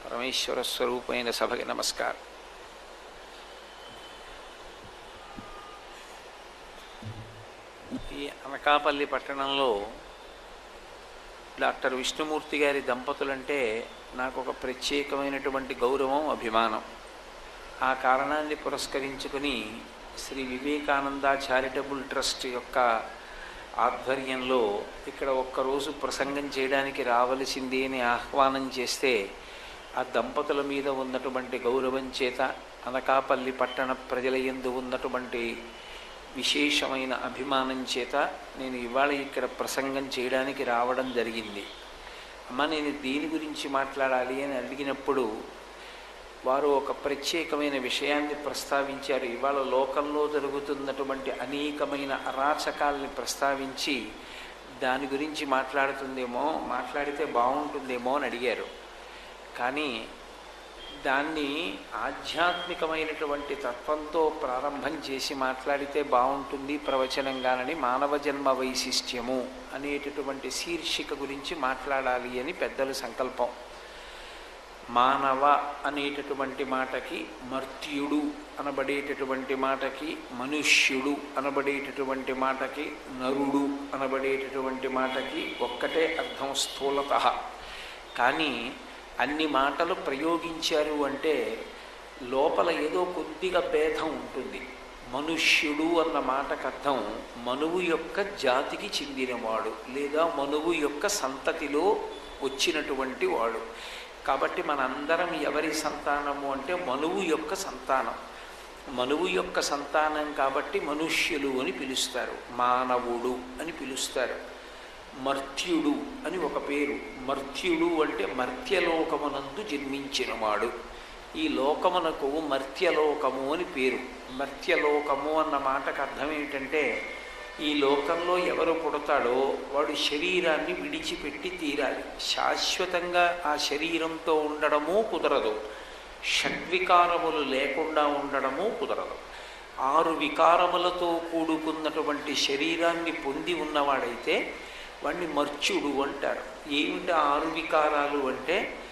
పరమేశ్వర స్వరూపమైన సభకి నమస్కారం ఈ అనకాపల్లి పట్టణంలో డాక్టర్ విష్ణుమూర్తి గారి దంపతులంటే నాకు ఒక ప్రత్యేకమైనటువంటి గౌరవం అభిమానం ఆ కారణాన్ని పురస్కరించుకుని శ్రీ వివేకానంద చారిటబుల్ ట్రస్ట్ యొక్క ఆధ్వర్యంలో ఇక్కడ ఒక్కరోజు ప్రసంగం చేయడానికి రావలసింది అని ఆహ్వానం చేస్తే ఆ దంపతుల మీద ఉన్నటువంటి గౌరవం చేత అనకాపల్లి పట్టణ ప్రజల యందు ఉన్నటువంటి విశేషమైన అభిమానం చేత నేను ఇవాళ ఇక్కడ ప్రసంగం చేయడానికి రావడం జరిగింది అమ్మ నేను దీని గురించి మాట్లాడాలి అని అడిగినప్పుడు వారు ఒక ప్రత్యేకమైన విషయాన్ని ప్రస్తావించారు ఇవాళ లోకంలో జరుగుతున్నటువంటి అనేకమైన అరాచకాల్ని ప్రస్తావించి దాని గురించి మాట్లాడుతుందేమో మాట్లాడితే బాగుంటుందేమో అని అడిగారు కానీ దాన్ని ఆధ్యాత్మికమైనటువంటి తత్వంతో ప్రారంభం చేసి మాట్లాడితే బాగుంటుంది ప్రవచనంగానని మానవ జన్మ వైశిష్ట్యము అనేటటువంటి శీర్షిక గురించి మాట్లాడాలి అని పెద్దల సంకల్పం మానవ అనేటటువంటి మాటకి మర్త్యుడు అనబడేటటువంటి మాటకి మనుష్యుడు అనబడేటటువంటి మాటకి నరుడు అనబడేటటువంటి మాటకి ఒక్కటే అర్థం స్థూలత కానీ అన్ని మాటలు ప్రయోగించారు అంటే లోపల ఏదో కొద్దిగా భేదం ఉంటుంది మనుష్యుడు అన్న మాటకు అర్థం మనువు యొక్క జాతికి చెందినవాడు లేదా మనువు యొక్క సంతతిలో వచ్చినటువంటి వాడు కాబట్టి మనందరం ఎవరి సంతానము అంటే మనువు యొక్క సంతానం మనువు యొక్క సంతానం కాబట్టి మనుష్యులు అని పిలుస్తారు మానవుడు అని పిలుస్తారు మర్త్యుడు అని ఒక పేరు మర్త్యుడు అంటే మర్త్యలోకమునందు జన్మించినవాడు ఈ లోకమునకు మర్త్యలోకము అని పేరు మర్త్యలోకము అన్న మాటకు అర్థం ఏమిటంటే ఈ లోకంలో ఎవరు పుడతాడో వాడు శరీరాన్ని విడిచిపెట్టి తీరాలి శాశ్వతంగా ఆ శరీరంతో ఉండడము కుదరదు షడ్వికారములు లేకుండా ఉండడము కుదరదు ఆరు వికారములతో కూడుకున్నటువంటి శరీరాన్ని పొంది ఉన్నవాడైతే వాణ్ణి మర్చుడు అంటారు ఏమిటి ఆరు వికారాలు అంటే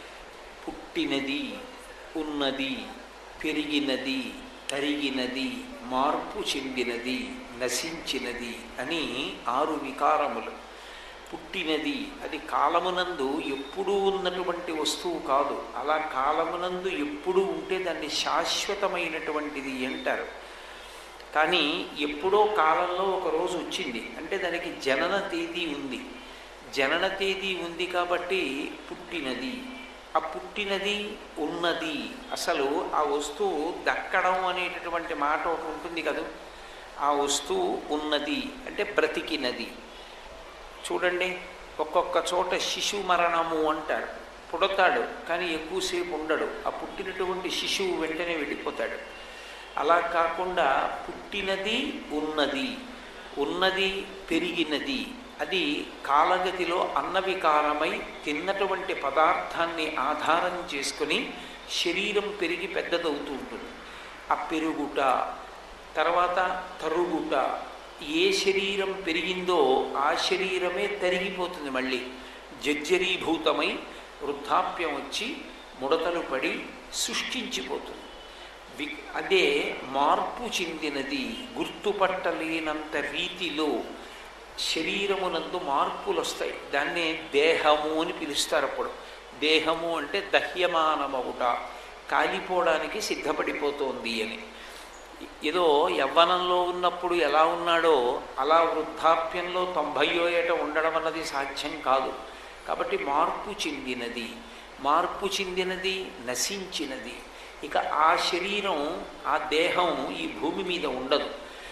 పుట్టినది ఉన్నది పెరిగినది తరిగినది మార్పు చెందినది నశించినది అని ఆరు వికారములు పుట్టినది అది కాలమునందు ఎప్పుడూ ఉన్నటువంటి వస్తువు కాదు అలా కాలమునందు ఎప్పుడూ ఉంటే దాన్ని శాశ్వతమైనటువంటిది అంటారు కానీ ఎప్పుడో కాలంలో ఒక రోజు వచ్చింది అంటే దానికి జనన తేదీ ఉంది జనన తేదీ ఉంది కాబట్టి పుట్టినది ఆ పుట్టినది ఉన్నది అసలు ఆ వస్తువు దక్కడం అనేటటువంటి మాట ఒకటి ఉంటుంది కదా ఆ వస్తువు ఉన్నది అంటే బ్రతికినది చూడండి ఒక్కొక్క చోట శిశు మరణము అంటారు పుడతాడు కానీ ఎక్కువసేపు ఉండడు ఆ పుట్టినటువంటి శిశువు వెంటనే వెళ్ళిపోతాడు అలా కాకుండా పుట్టినది ఉన్నది ఉన్నది పెరిగినది అది కాలగతిలో అన్నవికారమై తిన్నటువంటి పదార్థాన్ని ఆధారం చేసుకుని శరీరం పెరిగి పెద్దదవుతూ ఉంటుంది ఆ పెరుగుట తర్వాత తరుగుట ఏ శరీరం పెరిగిందో ఆ శరీరమే తరిగిపోతుంది మళ్ళీ జర్జరీభూతమై వృద్ధాప్యం వచ్చి ముడతలు పడి సృష్టించిపోతుంది వి అదే మార్పు చెందినది గుర్తుపట్టలేనంత రీతిలో శరీరమునందు మార్పులు వస్తాయి దాన్నే దేహము అని పిలుస్తారు అప్పుడు దేహము అంటే దహ్యమానమవుట కాలిపోవడానికి సిద్ధపడిపోతోంది అని ఏదో యవ్వనంలో ఉన్నప్పుడు ఎలా ఉన్నాడో అలా వృద్ధాప్యంలో తొంభయో ఏట ఉండడం అన్నది సాధ్యం కాదు కాబట్టి మార్పు చెందినది మార్పు చెందినది నశించినది ఇక ఆ శరీరం ఆ దేహం ఈ భూమి మీద ఉండదు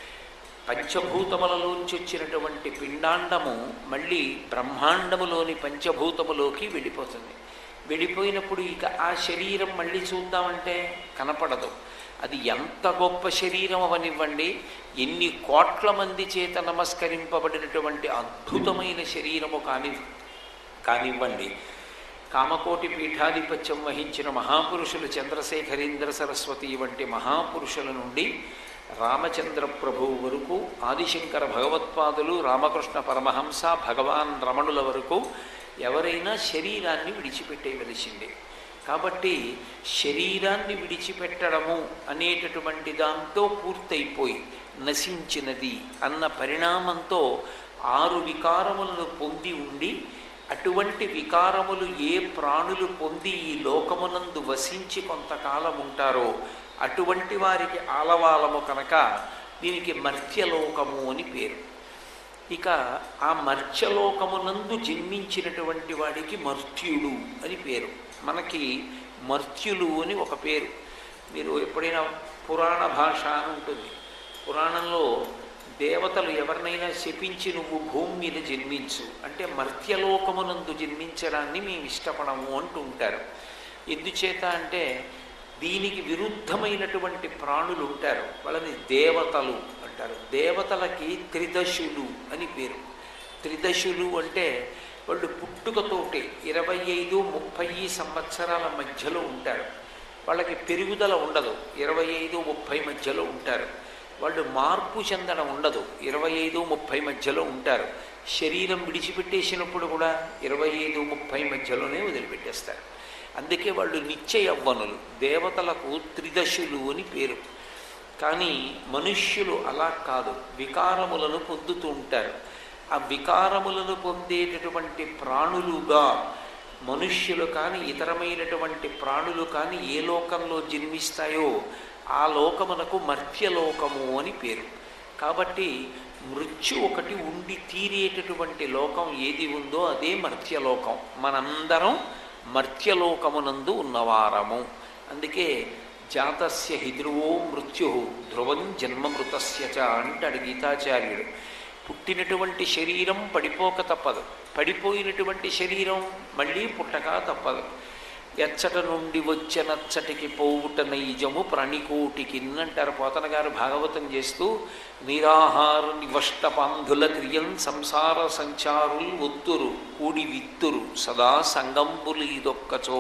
పంచభూతములలోంచి వచ్చినటువంటి పిండాండము మళ్ళీ బ్రహ్మాండములోని పంచభూతములోకి వెళ్ళిపోతుంది వెళ్ళిపోయినప్పుడు ఇక ఆ శరీరం మళ్ళీ చూద్దామంటే కనపడదు అది ఎంత గొప్ప శరీరం అవనివ్వండి ఎన్ని కోట్ల మంది చేత నమస్కరింపబడినటువంటి అద్భుతమైన శరీరము కాని కానివ్వండి కామకోటి పీఠాధిపత్యం వహించిన మహాపురుషులు చంద్రశేఖరేంద్ర సరస్వతి వంటి మహాపురుషుల నుండి రామచంద్ర ప్రభువు వరకు ఆదిశంకర భగవత్పాదులు రామకృష్ణ పరమహంస భగవాన్ రమణుల వరకు ఎవరైనా శరీరాన్ని విడిచిపెట్టేయవలసిందే కాబట్టి శరీరాన్ని విడిచిపెట్టడము అనేటటువంటి దాంతో పూర్తయిపోయి నశించినది అన్న పరిణామంతో ఆరు వికారములను పొంది ఉండి అటువంటి వికారములు ఏ ప్రాణులు పొంది ఈ లోకమునందు వసించి కొంతకాలం ఉంటారో అటువంటి వారికి ఆలవాలము కనుక దీనికి మర్త్యలోకము అని పేరు ఇక ఆ మర్త్యలోకమునందు జన్మించినటువంటి వాడికి మర్త్యుడు అని పేరు మనకి మర్త్యులు అని ఒక పేరు మీరు ఎప్పుడైనా పురాణ భాష అని ఉంటుంది పురాణంలో దేవతలు ఎవరినైనా శపించి నువ్వు భూమి మీద జన్మించు అంటే మర్త్యలోకమునందు జన్మించడాన్ని మేము ఇష్టపడము అంటూ ఉంటారు ఎందుచేత అంటే దీనికి విరుద్ధమైనటువంటి ప్రాణులు ఉంటారు వాళ్ళని దేవతలు అంటారు దేవతలకి త్రిదశులు అని పేరు త్రిదశులు అంటే వాళ్ళు పుట్టుకతోటి ఇరవై ఐదు ముప్పై సంవత్సరాల మధ్యలో ఉంటారు వాళ్ళకి పెరుగుదల ఉండదు ఇరవై ఐదు ముప్పై మధ్యలో ఉంటారు వాళ్ళు మార్పు చెందడం ఉండదు ఇరవై ఐదు ముప్పై మధ్యలో ఉంటారు శరీరం విడిచిపెట్టేసినప్పుడు కూడా ఇరవై ఐదు ముప్పై మధ్యలోనే వదిలిపెట్టేస్తారు అందుకే వాళ్ళు నిత్య యవ్వనులు దేవతలకు త్రిదశులు అని పేరు కానీ మనుష్యులు అలా కాదు వికారములను పొందుతూ ఉంటారు ఆ వికారములను పొందేటటువంటి ప్రాణులుగా మనుష్యులు కానీ ఇతరమైనటువంటి ప్రాణులు కానీ ఏ లోకంలో జన్మిస్తాయో ఆ లోకమునకు మర్త్యలోకము అని పేరు కాబట్టి మృత్యు ఒకటి ఉండి తీరేటటువంటి లోకం ఏది ఉందో అదే మర్త్యలోకం మనందరం మర్త్యలోకమునందు ఉన్నవారము అందుకే జాతస్య హిధ్రువో మృత్యు ధ్రువం జన్మమృతస్య చ అంటాడు గీతాచార్యుడు పుట్టినటువంటి శరీరం పడిపోక తప్పదు పడిపోయినటువంటి శరీరం మళ్ళీ పుట్టక తప్పదు ఎచ్చట నుండి వచ్చే నచ్చటికి పోవుట నైజము ప్రణికోటికి అంటారు పోతన గారు భాగవతం చేస్తూ నిరాహార నివష్ట పాంధుల క్రియం సంసార సంచారుల్ ఒత్తురు కూడి విత్తురు సదా సంగంబులు ఇదొక్కచో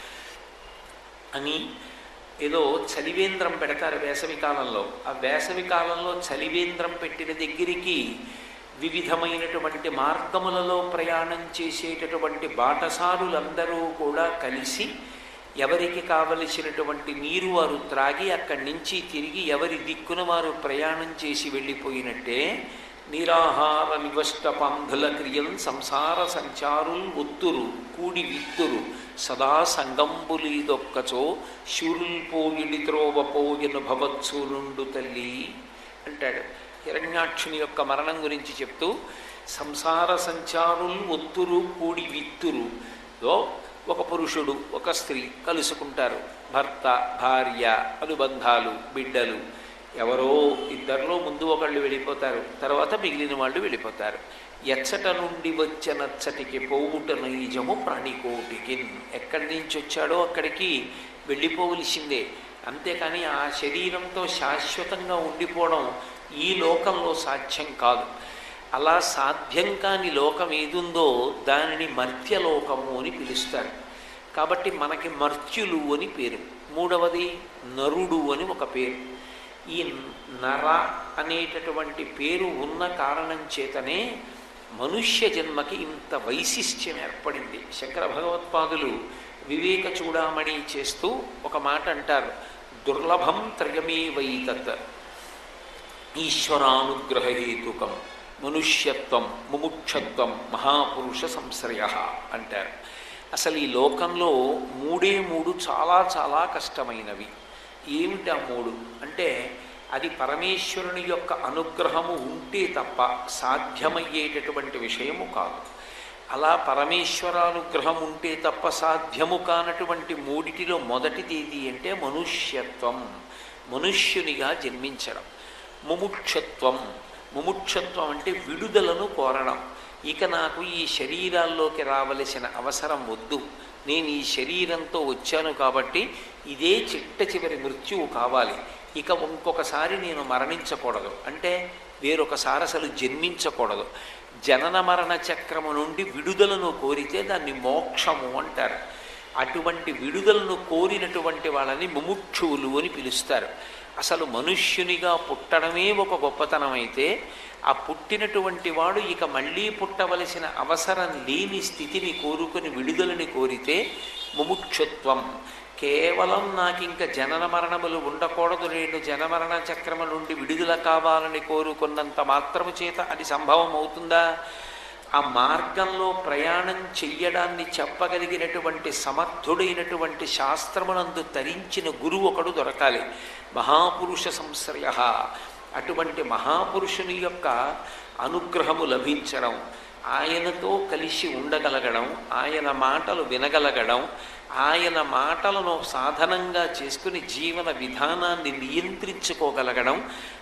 అని ఏదో చలివేంద్రం పెడతారు వేసవి కాలంలో ఆ వేసవి కాలంలో చలివేంద్రం పెట్టిన దగ్గరికి వివిధమైనటువంటి మార్గములలో ప్రయాణం చేసేటటువంటి బాటసారులందరూ కూడా కలిసి ఎవరికి కావలసినటువంటి నీరు వారు త్రాగి అక్కడి నుంచి తిరిగి ఎవరి దిక్కున వారు ప్రయాణం చేసి వెళ్ళిపోయినట్టే నిరాహార నివష్ట పాంధుల క్రియం సంసార సంచారుల్ ఒత్తురు కూడి విత్తురు సదా సంగంబులీదొక్కచో శూరుల్ పోయిడి త్రోవ పోయిన భవత్సూలుండు తల్లి అంటాడు హిరణ్యాక్షుని యొక్క మరణం గురించి చెప్తూ సంసార సంచారుల్ ఒత్తురు కూడి విత్తురు దో ఒక పురుషుడు ఒక స్త్రీ కలుసుకుంటారు భర్త భార్య అనుబంధాలు బిడ్డలు ఎవరో ఇద్దరిలో ముందు ఒకళ్ళు వెళ్ళిపోతారు తర్వాత మిగిలిన వాళ్ళు వెళ్ళిపోతారు ఎచ్చట నుండి వచ్చే నచ్చటికి పోవుట నైజము ప్రాణికోటికి ఎక్కడి నుంచి వచ్చాడో అక్కడికి వెళ్ళిపోవలసిందే అంతేకాని ఆ శరీరంతో శాశ్వతంగా ఉండిపోవడం ఈ లోకంలో సాధ్యం కాదు అలా సాధ్యం కాని లోకం ఏదుందో దానిని మర్త్యలోకము అని పిలుస్తారు కాబట్టి మనకి మర్త్యులు అని పేరు మూడవది నరుడు అని ఒక పేరు ఈ నర అనేటటువంటి పేరు ఉన్న కారణం చేతనే మనుష్య జన్మకి ఇంత వైశిష్ట్యం ఏర్పడింది శంకర భగవత్పాదులు వివేక చూడామణి చేస్తూ ఒక మాట అంటారు దుర్లభం త్రయమే వైతత్ ఈశ్వరానుగ్రహహేతుకం మనుష్యత్వం ముముక్షత్వం మహాపురుష సంశ్రయ అంటారు అసలు ఈ లోకంలో మూడే మూడు చాలా చాలా కష్టమైనవి ఏమిటి ఆ మూడు అంటే అది పరమేశ్వరుని యొక్క అనుగ్రహము ఉంటే తప్ప సాధ్యమయ్యేటటువంటి విషయము కాదు అలా పరమేశ్వరానుగ్రహం ఉంటే తప్ప సాధ్యము కానటువంటి మూడిటిలో మొదటిది ఏది అంటే మనుష్యత్వం మనుష్యునిగా జన్మించడం ముముక్షత్వం ముముక్షత్వం అంటే విడుదలను కోరడం ఇక నాకు ఈ శరీరాల్లోకి రావలసిన అవసరం వద్దు నేను ఈ శరీరంతో వచ్చాను కాబట్టి ఇదే చిట్ట చివరి మృత్యువు కావాలి ఇక ఇంకొకసారి నేను మరణించకూడదు అంటే వేరొకసారి అసలు జన్మించకూడదు జనన మరణ చక్రము నుండి విడుదలను కోరితే దాన్ని మోక్షము అంటారు అటువంటి విడుదలను కోరినటువంటి వాళ్ళని ముముక్షువులు అని పిలుస్తారు అసలు మనుష్యునిగా పుట్టడమే ఒక గొప్పతనం అయితే ఆ పుట్టినటువంటి వాడు ఇక మళ్ళీ పుట్టవలసిన అవసరం లేని స్థితిని కోరుకుని విడుదలని కోరితే ముముక్షత్వం కేవలం నాకు ఇంకా జనన మరణములు ఉండకూడదు నేను జనమరణ చక్రము నుండి విడుదల కావాలని కోరుకున్నంత మాత్రము చేత అది సంభవం అవుతుందా ఆ మార్గంలో ప్రయాణం చెయ్యడాన్ని చెప్పగలిగినటువంటి సమర్థుడైనటువంటి శాస్త్రమునందు తరించిన గురువు ఒకడు దొరకాలి మహాపురుష సంశ్రయ అటువంటి మహాపురుషుని యొక్క అనుగ్రహము లభించడం ఆయనతో కలిసి ఉండగలగడం ఆయన మాటలు వినగలగడం ఆయన మాటలను సాధనంగా చేసుకుని జీవన విధానాన్ని నియంత్రించుకోగలగడం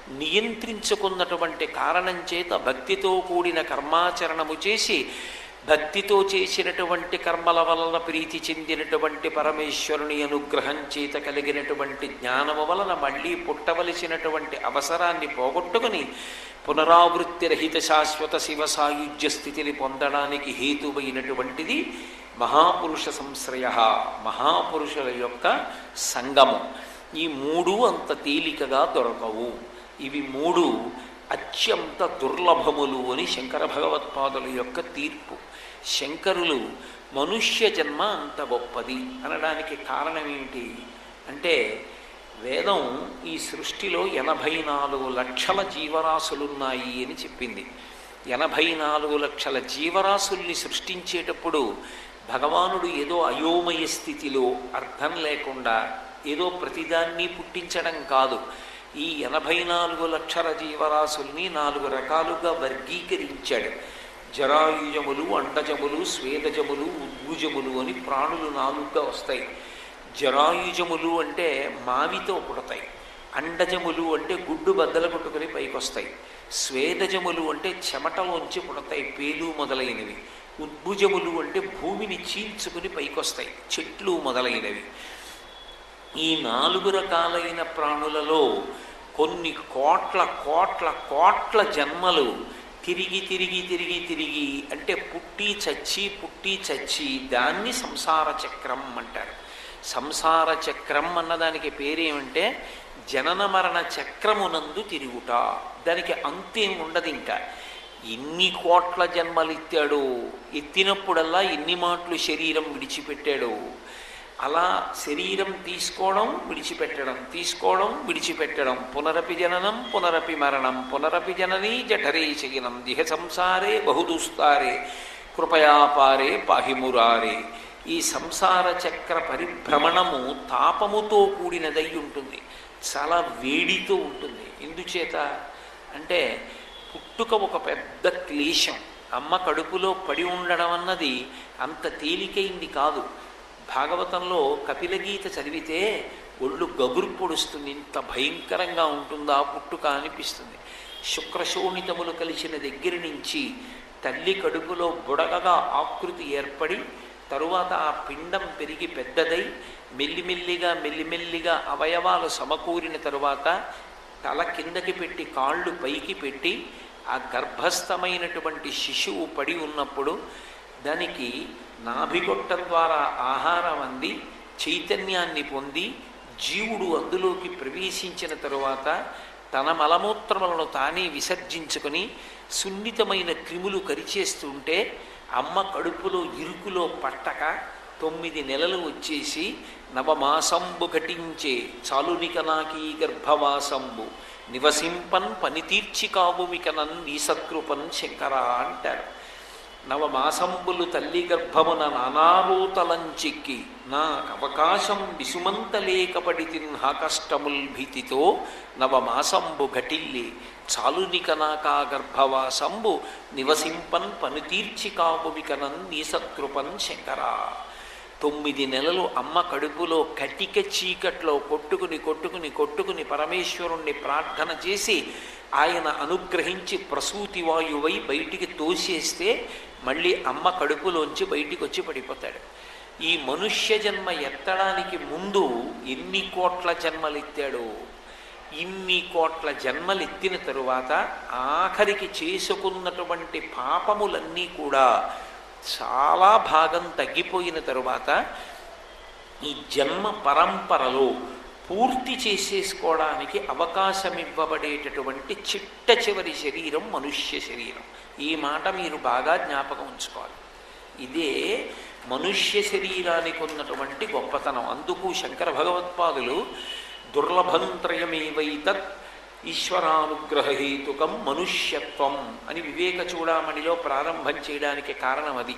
నియంత్రించుకున్నటువంటి కారణం చేత భక్తితో కూడిన కర్మాచరణము చేసి భక్తితో చేసినటువంటి కర్మల వలన ప్రీతి చెందినటువంటి పరమేశ్వరుని అనుగ్రహం చేత కలిగినటువంటి జ్ఞానము వలన మళ్ళీ పుట్టవలసినటువంటి అవసరాన్ని పోగొట్టుకుని పునరావృత్తి రహిత శాశ్వత శివ సాయుధ్య స్థితిని పొందడానికి హేతువైనటువంటిది మహాపురుష సంశ్రయ మహాపురుషుల యొక్క సంగమం ఈ మూడు అంత తేలికగా దొరకవు ఇవి మూడు అత్యంత దుర్లభములు అని శంకర భగవత్పాదుల యొక్క తీర్పు శంకరులు మనుష్య జన్మ అంత గొప్పది అనడానికి కారణం ఏమిటి అంటే వేదం ఈ సృష్టిలో ఎనభై నాలుగు లక్షల జీవరాశులున్నాయి అని చెప్పింది ఎనభై నాలుగు లక్షల జీవరాశుల్ని సృష్టించేటప్పుడు భగవానుడు ఏదో అయోమయ స్థితిలో అర్థం లేకుండా ఏదో ప్రతిదాన్ని పుట్టించడం కాదు ఈ ఎనభై నాలుగు లక్షల జీవరాశుల్ని నాలుగు రకాలుగా వర్గీకరించాడు జరాయుజములు అండజములు స్వేదజములు ఉద్భుజములు అని ప్రాణులు నాలుగుగా వస్తాయి జరాయుజములు అంటే మావితో పుడతాయి అండజములు అంటే గుడ్డు బద్దలు కొట్టుకుని పైకి వస్తాయి స్వేదజములు అంటే చెమటలోంచి పుడతాయి పేలు మొదలైనవి ఉద్భుజములు అంటే భూమిని చీల్చుకుని పైకొస్తాయి చెట్లు మొదలైనవి ఈ నాలుగు రకాలైన ప్రాణులలో కొన్ని కోట్ల కోట్ల కోట్ల జన్మలు తిరిగి తిరిగి తిరిగి తిరిగి అంటే పుట్టి చచ్చి పుట్టి చచ్చి దాన్ని సంసార చక్రం అంటారు సంసార చక్రం అన్నదానికి పేరేమంటే జనన మరణ చక్రమునందు తిరుగుట దానికి అంతేం ఉండదు ఇంకా ఎన్ని కోట్ల జన్మలు ఎత్తాడో ఎత్తినప్పుడల్లా ఎన్ని మాటలు శరీరం విడిచిపెట్టాడో అలా శరీరం తీసుకోవడం విడిచిపెట్టడం తీసుకోవడం విడిచిపెట్టడం పునరపి జననం పునరపి మరణం పునరపి జననీ జఠరే శయనం దిహ సంసారే బహుదుస్తారే కృపయాపారే పాహిమురారే ఈ సంసార చక్ర పరిభ్రమణము తాపముతో కూడినదై ఉంటుంది చాలా వేడితో ఉంటుంది ఎందుచేత అంటే పుట్టుక ఒక పెద్ద క్లేశం అమ్మ కడుపులో పడి ఉండడం అన్నది అంత తేలికైంది కాదు భాగవతంలో కపిలగీత చదివితే ఒళ్ళు గగురు పొడుస్తుంది ఇంత భయంకరంగా ఉంటుందా పుట్టుక అనిపిస్తుంది శుక్రశోణితములు కలిసిన దగ్గర నుంచి తల్లి కడుపులో బుడగగా ఆకృతి ఏర్పడి తరువాత ఆ పిండం పెరిగి పెద్దదై మెల్లిమెల్లిగా మెల్లిమెల్లిగా అవయవాలు సమకూరిన తరువాత తల కిందకి పెట్టి కాళ్ళు పైకి పెట్టి ఆ గర్భస్థమైనటువంటి శిశువు పడి ఉన్నప్పుడు దానికి నాభిగొట్టం ద్వారా ఆహారం అంది చైతన్యాన్ని పొంది జీవుడు అందులోకి ప్రవేశించిన తరువాత తన మలమూత్రములను తానే విసర్జించుకొని సున్నితమైన క్రిములు కరిచేస్తుంటే అమ్మ కడుపులో ఇరుకులో పట్టక తొమ్మిది నెలలు వచ్చేసి నవమాసంబు ఘటించే చాలునిక నాకీ గర్భవాసంబు నివసింపన్ పనితీర్చి కావుమికనన్ నీసత్కృపన్ శంకర అంటారు నవమాసంబులు తల్లి గర్భమున నానారూతలంచిక్కి నా అవకాశం విసుమంతలేకపడి తిన్హా కష్టముల్ భీతితో నవమాసంబు ఘటిల్లి చాలునిక నాకా గర్భవాసంబు నివసింపన్ పనుతీర్చి కావుమికనన్ నీసత్కృపన్ శంకరా తొమ్మిది నెలలు అమ్మ కడుపులో కటిక చీకట్లో కొట్టుకుని కొట్టుకుని కొట్టుకుని పరమేశ్వరుణ్ణి ప్రార్థన చేసి ఆయన అనుగ్రహించి ప్రసూతి వాయువై బయటికి తోసేస్తే మళ్ళీ అమ్మ కడుపులోంచి బయటికి వచ్చి పడిపోతాడు ఈ మనుష్య జన్మ ఎత్తడానికి ముందు ఎన్ని కోట్ల జన్మలెత్తాడో ఇన్ని కోట్ల జన్మలెత్తిన తరువాత ఆఖరికి చేసుకున్నటువంటి పాపములన్నీ కూడా చాలా భాగం తగ్గిపోయిన తరువాత ఈ జన్మ పరంపరలో పూర్తి చేసేసుకోవడానికి అవకాశం ఇవ్వబడేటటువంటి చిట్ట చివరి శరీరం మనుష్య శరీరం ఈ మాట మీరు బాగా జ్ఞాపకం ఉంచుకోవాలి ఇదే మనుష్య శరీరానికి ఉన్నటువంటి గొప్పతనం అందుకు శంకర భగవత్పాదులు దుర్లభంత్రయమేవైతత్ ఈశ్వరానుగ్రహహేతుకం మనుష్యత్వం అని వివేక చూడామణిలో ప్రారంభం చేయడానికి కారణం అది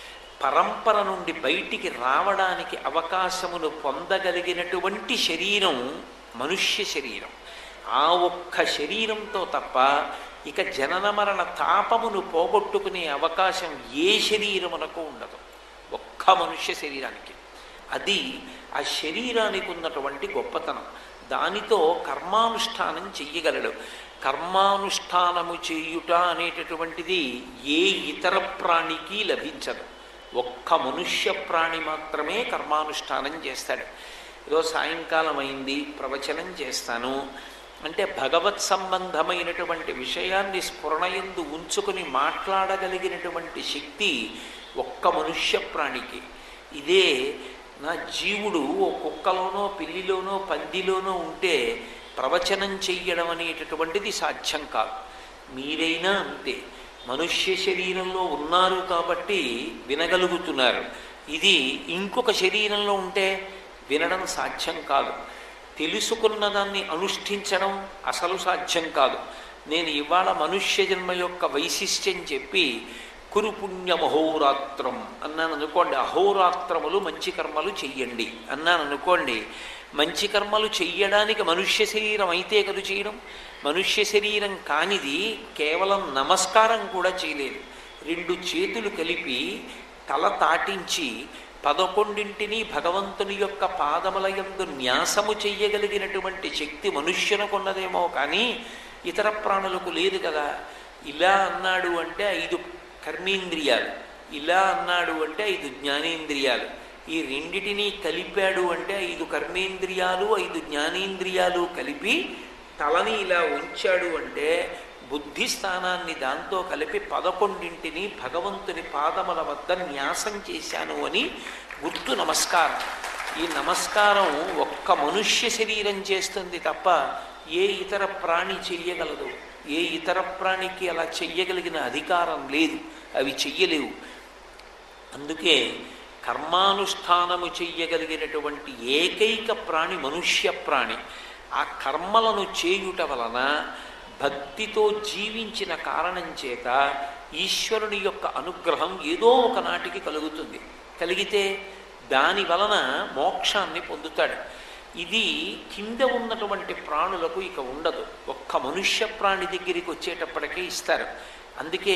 పరంపర నుండి బయటికి రావడానికి అవకాశమును పొందగలిగినటువంటి శరీరం మనుష్య శరీరం ఆ ఒక్క శరీరంతో తప్ప ఇక జనన మరణ తాపమును పోగొట్టుకునే అవకాశం ఏ శరీరమునకు ఉండదు ఒక్క మనుష్య శరీరానికి అది ఆ శరీరానికి ఉన్నటువంటి గొప్పతనం దానితో కర్మానుష్ఠానం చెయ్యగలడు కర్మానుష్ఠానము చేయుట అనేటటువంటిది ఏ ఇతర ప్రాణికి లభించదు ఒక్క మనుష్య ప్రాణి మాత్రమే కర్మానుష్ఠానం చేస్తాడు ఏదో సాయంకాలం అయింది ప్రవచనం చేస్తాను అంటే భగవత్ సంబంధమైనటువంటి విషయాన్ని స్ఫురణయందు ఉంచుకుని మాట్లాడగలిగినటువంటి శక్తి ఒక్క మనుష్య ప్రాణికి ఇదే నా జీవుడు ఓ కుక్కలోనో పిల్లిలోనో పందిలోనో ఉంటే ప్రవచనం చెయ్యడం అనేటటువంటిది సాధ్యం కాదు మీరైనా అంతే మనుష్య శరీరంలో ఉన్నారు కాబట్టి వినగలుగుతున్నారు ఇది ఇంకొక శరీరంలో ఉంటే వినడం సాధ్యం కాదు తెలుసుకున్న దాన్ని అనుష్ఠించడం అసలు సాధ్యం కాదు నేను ఇవాళ మనుష్య జన్మ యొక్క వైశిష్ట్యం చెప్పి కురు పుణ్యమహోరాత్రం అన్నాను అనుకోండి అహోరాత్రములు మంచి కర్మలు చెయ్యండి అన్నాను అనుకోండి మంచి కర్మలు చెయ్యడానికి మనుష్య శరీరం అయితే కదు చేయడం మనుష్య శరీరం కానిది కేవలం నమస్కారం కూడా చేయలేదు రెండు చేతులు కలిపి తల తాటించి పదకొండింటిని భగవంతుని యొక్క పాదముల యందు న్యాసము చెయ్యగలిగినటువంటి శక్తి మనుష్యునకున్నదేమో కానీ ఇతర ప్రాణులకు లేదు కదా ఇలా అన్నాడు అంటే ఐదు కర్మేంద్రియాలు ఇలా అన్నాడు అంటే ఐదు జ్ఞానేంద్రియాలు ఈ రెండిటినీ కలిపాడు అంటే ఐదు కర్మేంద్రియాలు ఐదు జ్ఞానేంద్రియాలు కలిపి తలని ఇలా ఉంచాడు అంటే బుద్ధి స్థానాన్ని దాంతో కలిపి పదకొండింటిని భగవంతుని పాదముల వద్ద న్యాసం చేశాను అని గుర్తు నమస్కారం ఈ నమస్కారం ఒక్క మనుష్య శరీరం చేస్తుంది తప్ప ఏ ఇతర ప్రాణి చెయ్యగలదు ఏ ఇతర ప్రాణికి అలా చెయ్యగలిగిన అధికారం లేదు అవి చెయ్యలేవు అందుకే కర్మానుష్ఠానము చెయ్యగలిగినటువంటి ఏకైక ప్రాణి మనుష్య ప్రాణి ఆ కర్మలను చేయుట వలన భక్తితో జీవించిన కారణం చేత ఈశ్వరుని యొక్క అనుగ్రహం ఏదో ఒక నాటికి కలుగుతుంది కలిగితే దాని వలన మోక్షాన్ని పొందుతాడు ఇది కింద ఉన్నటువంటి ప్రాణులకు ఇక ఉండదు ఒక్క మనుష్య ప్రాణి దగ్గరికి వచ్చేటప్పటికే ఇస్తారు అందుకే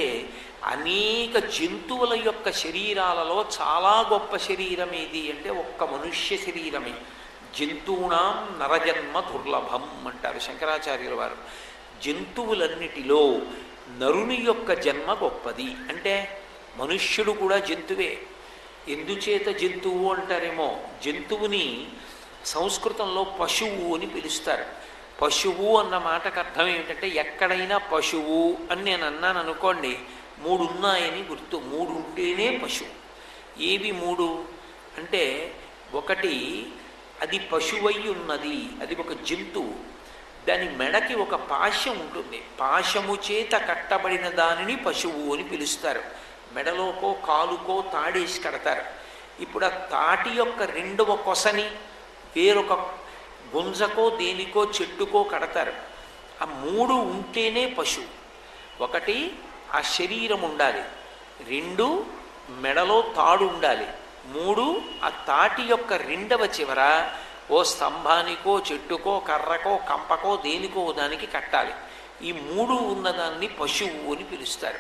అనేక జంతువుల యొక్క శరీరాలలో చాలా గొప్ప శరీరం ఏది అంటే ఒక్క మనుష్య శరీరమే జంతువునాం నరజన్మ దుర్లభం అంటారు శంకరాచార్యుల వారు జంతువులన్నిటిలో నరుని యొక్క జన్మ గొప్పది అంటే మనుష్యుడు కూడా జంతువే ఎందుచేత జంతువు అంటారేమో జంతువుని సంస్కృతంలో పశువు అని పిలుస్తారు పశువు అన్న మాటకు అర్థం ఏమిటంటే ఎక్కడైనా పశువు అని నేను అన్నాను అనుకోండి మూడు ఉన్నాయని గుర్తు మూడు ఉంటేనే పశువు ఏవి మూడు అంటే ఒకటి అది పశువై ఉన్నది అది ఒక జంతువు దాని మెడకి ఒక పాశం ఉంటుంది పాశము చేత కట్టబడిన దానిని పశువు అని పిలుస్తారు మెడలోకో కాలుకో తాడేసి కడతారు ఇప్పుడు ఆ తాటి యొక్క రెండవ కొసని వేరొక గుంజకో దేనికో చెట్టుకో కడతారు ఆ మూడు ఉంటేనే పశువు ఒకటి ఆ శరీరం ఉండాలి రెండు మెడలో తాడు ఉండాలి మూడు ఆ తాటి యొక్క రెండవ చివర ఓ స్తంభానికో చెట్టుకో కర్రకో కంపకో దేనికో దానికి కట్టాలి ఈ మూడు ఉన్నదాన్ని పశువు అని పిలుస్తారు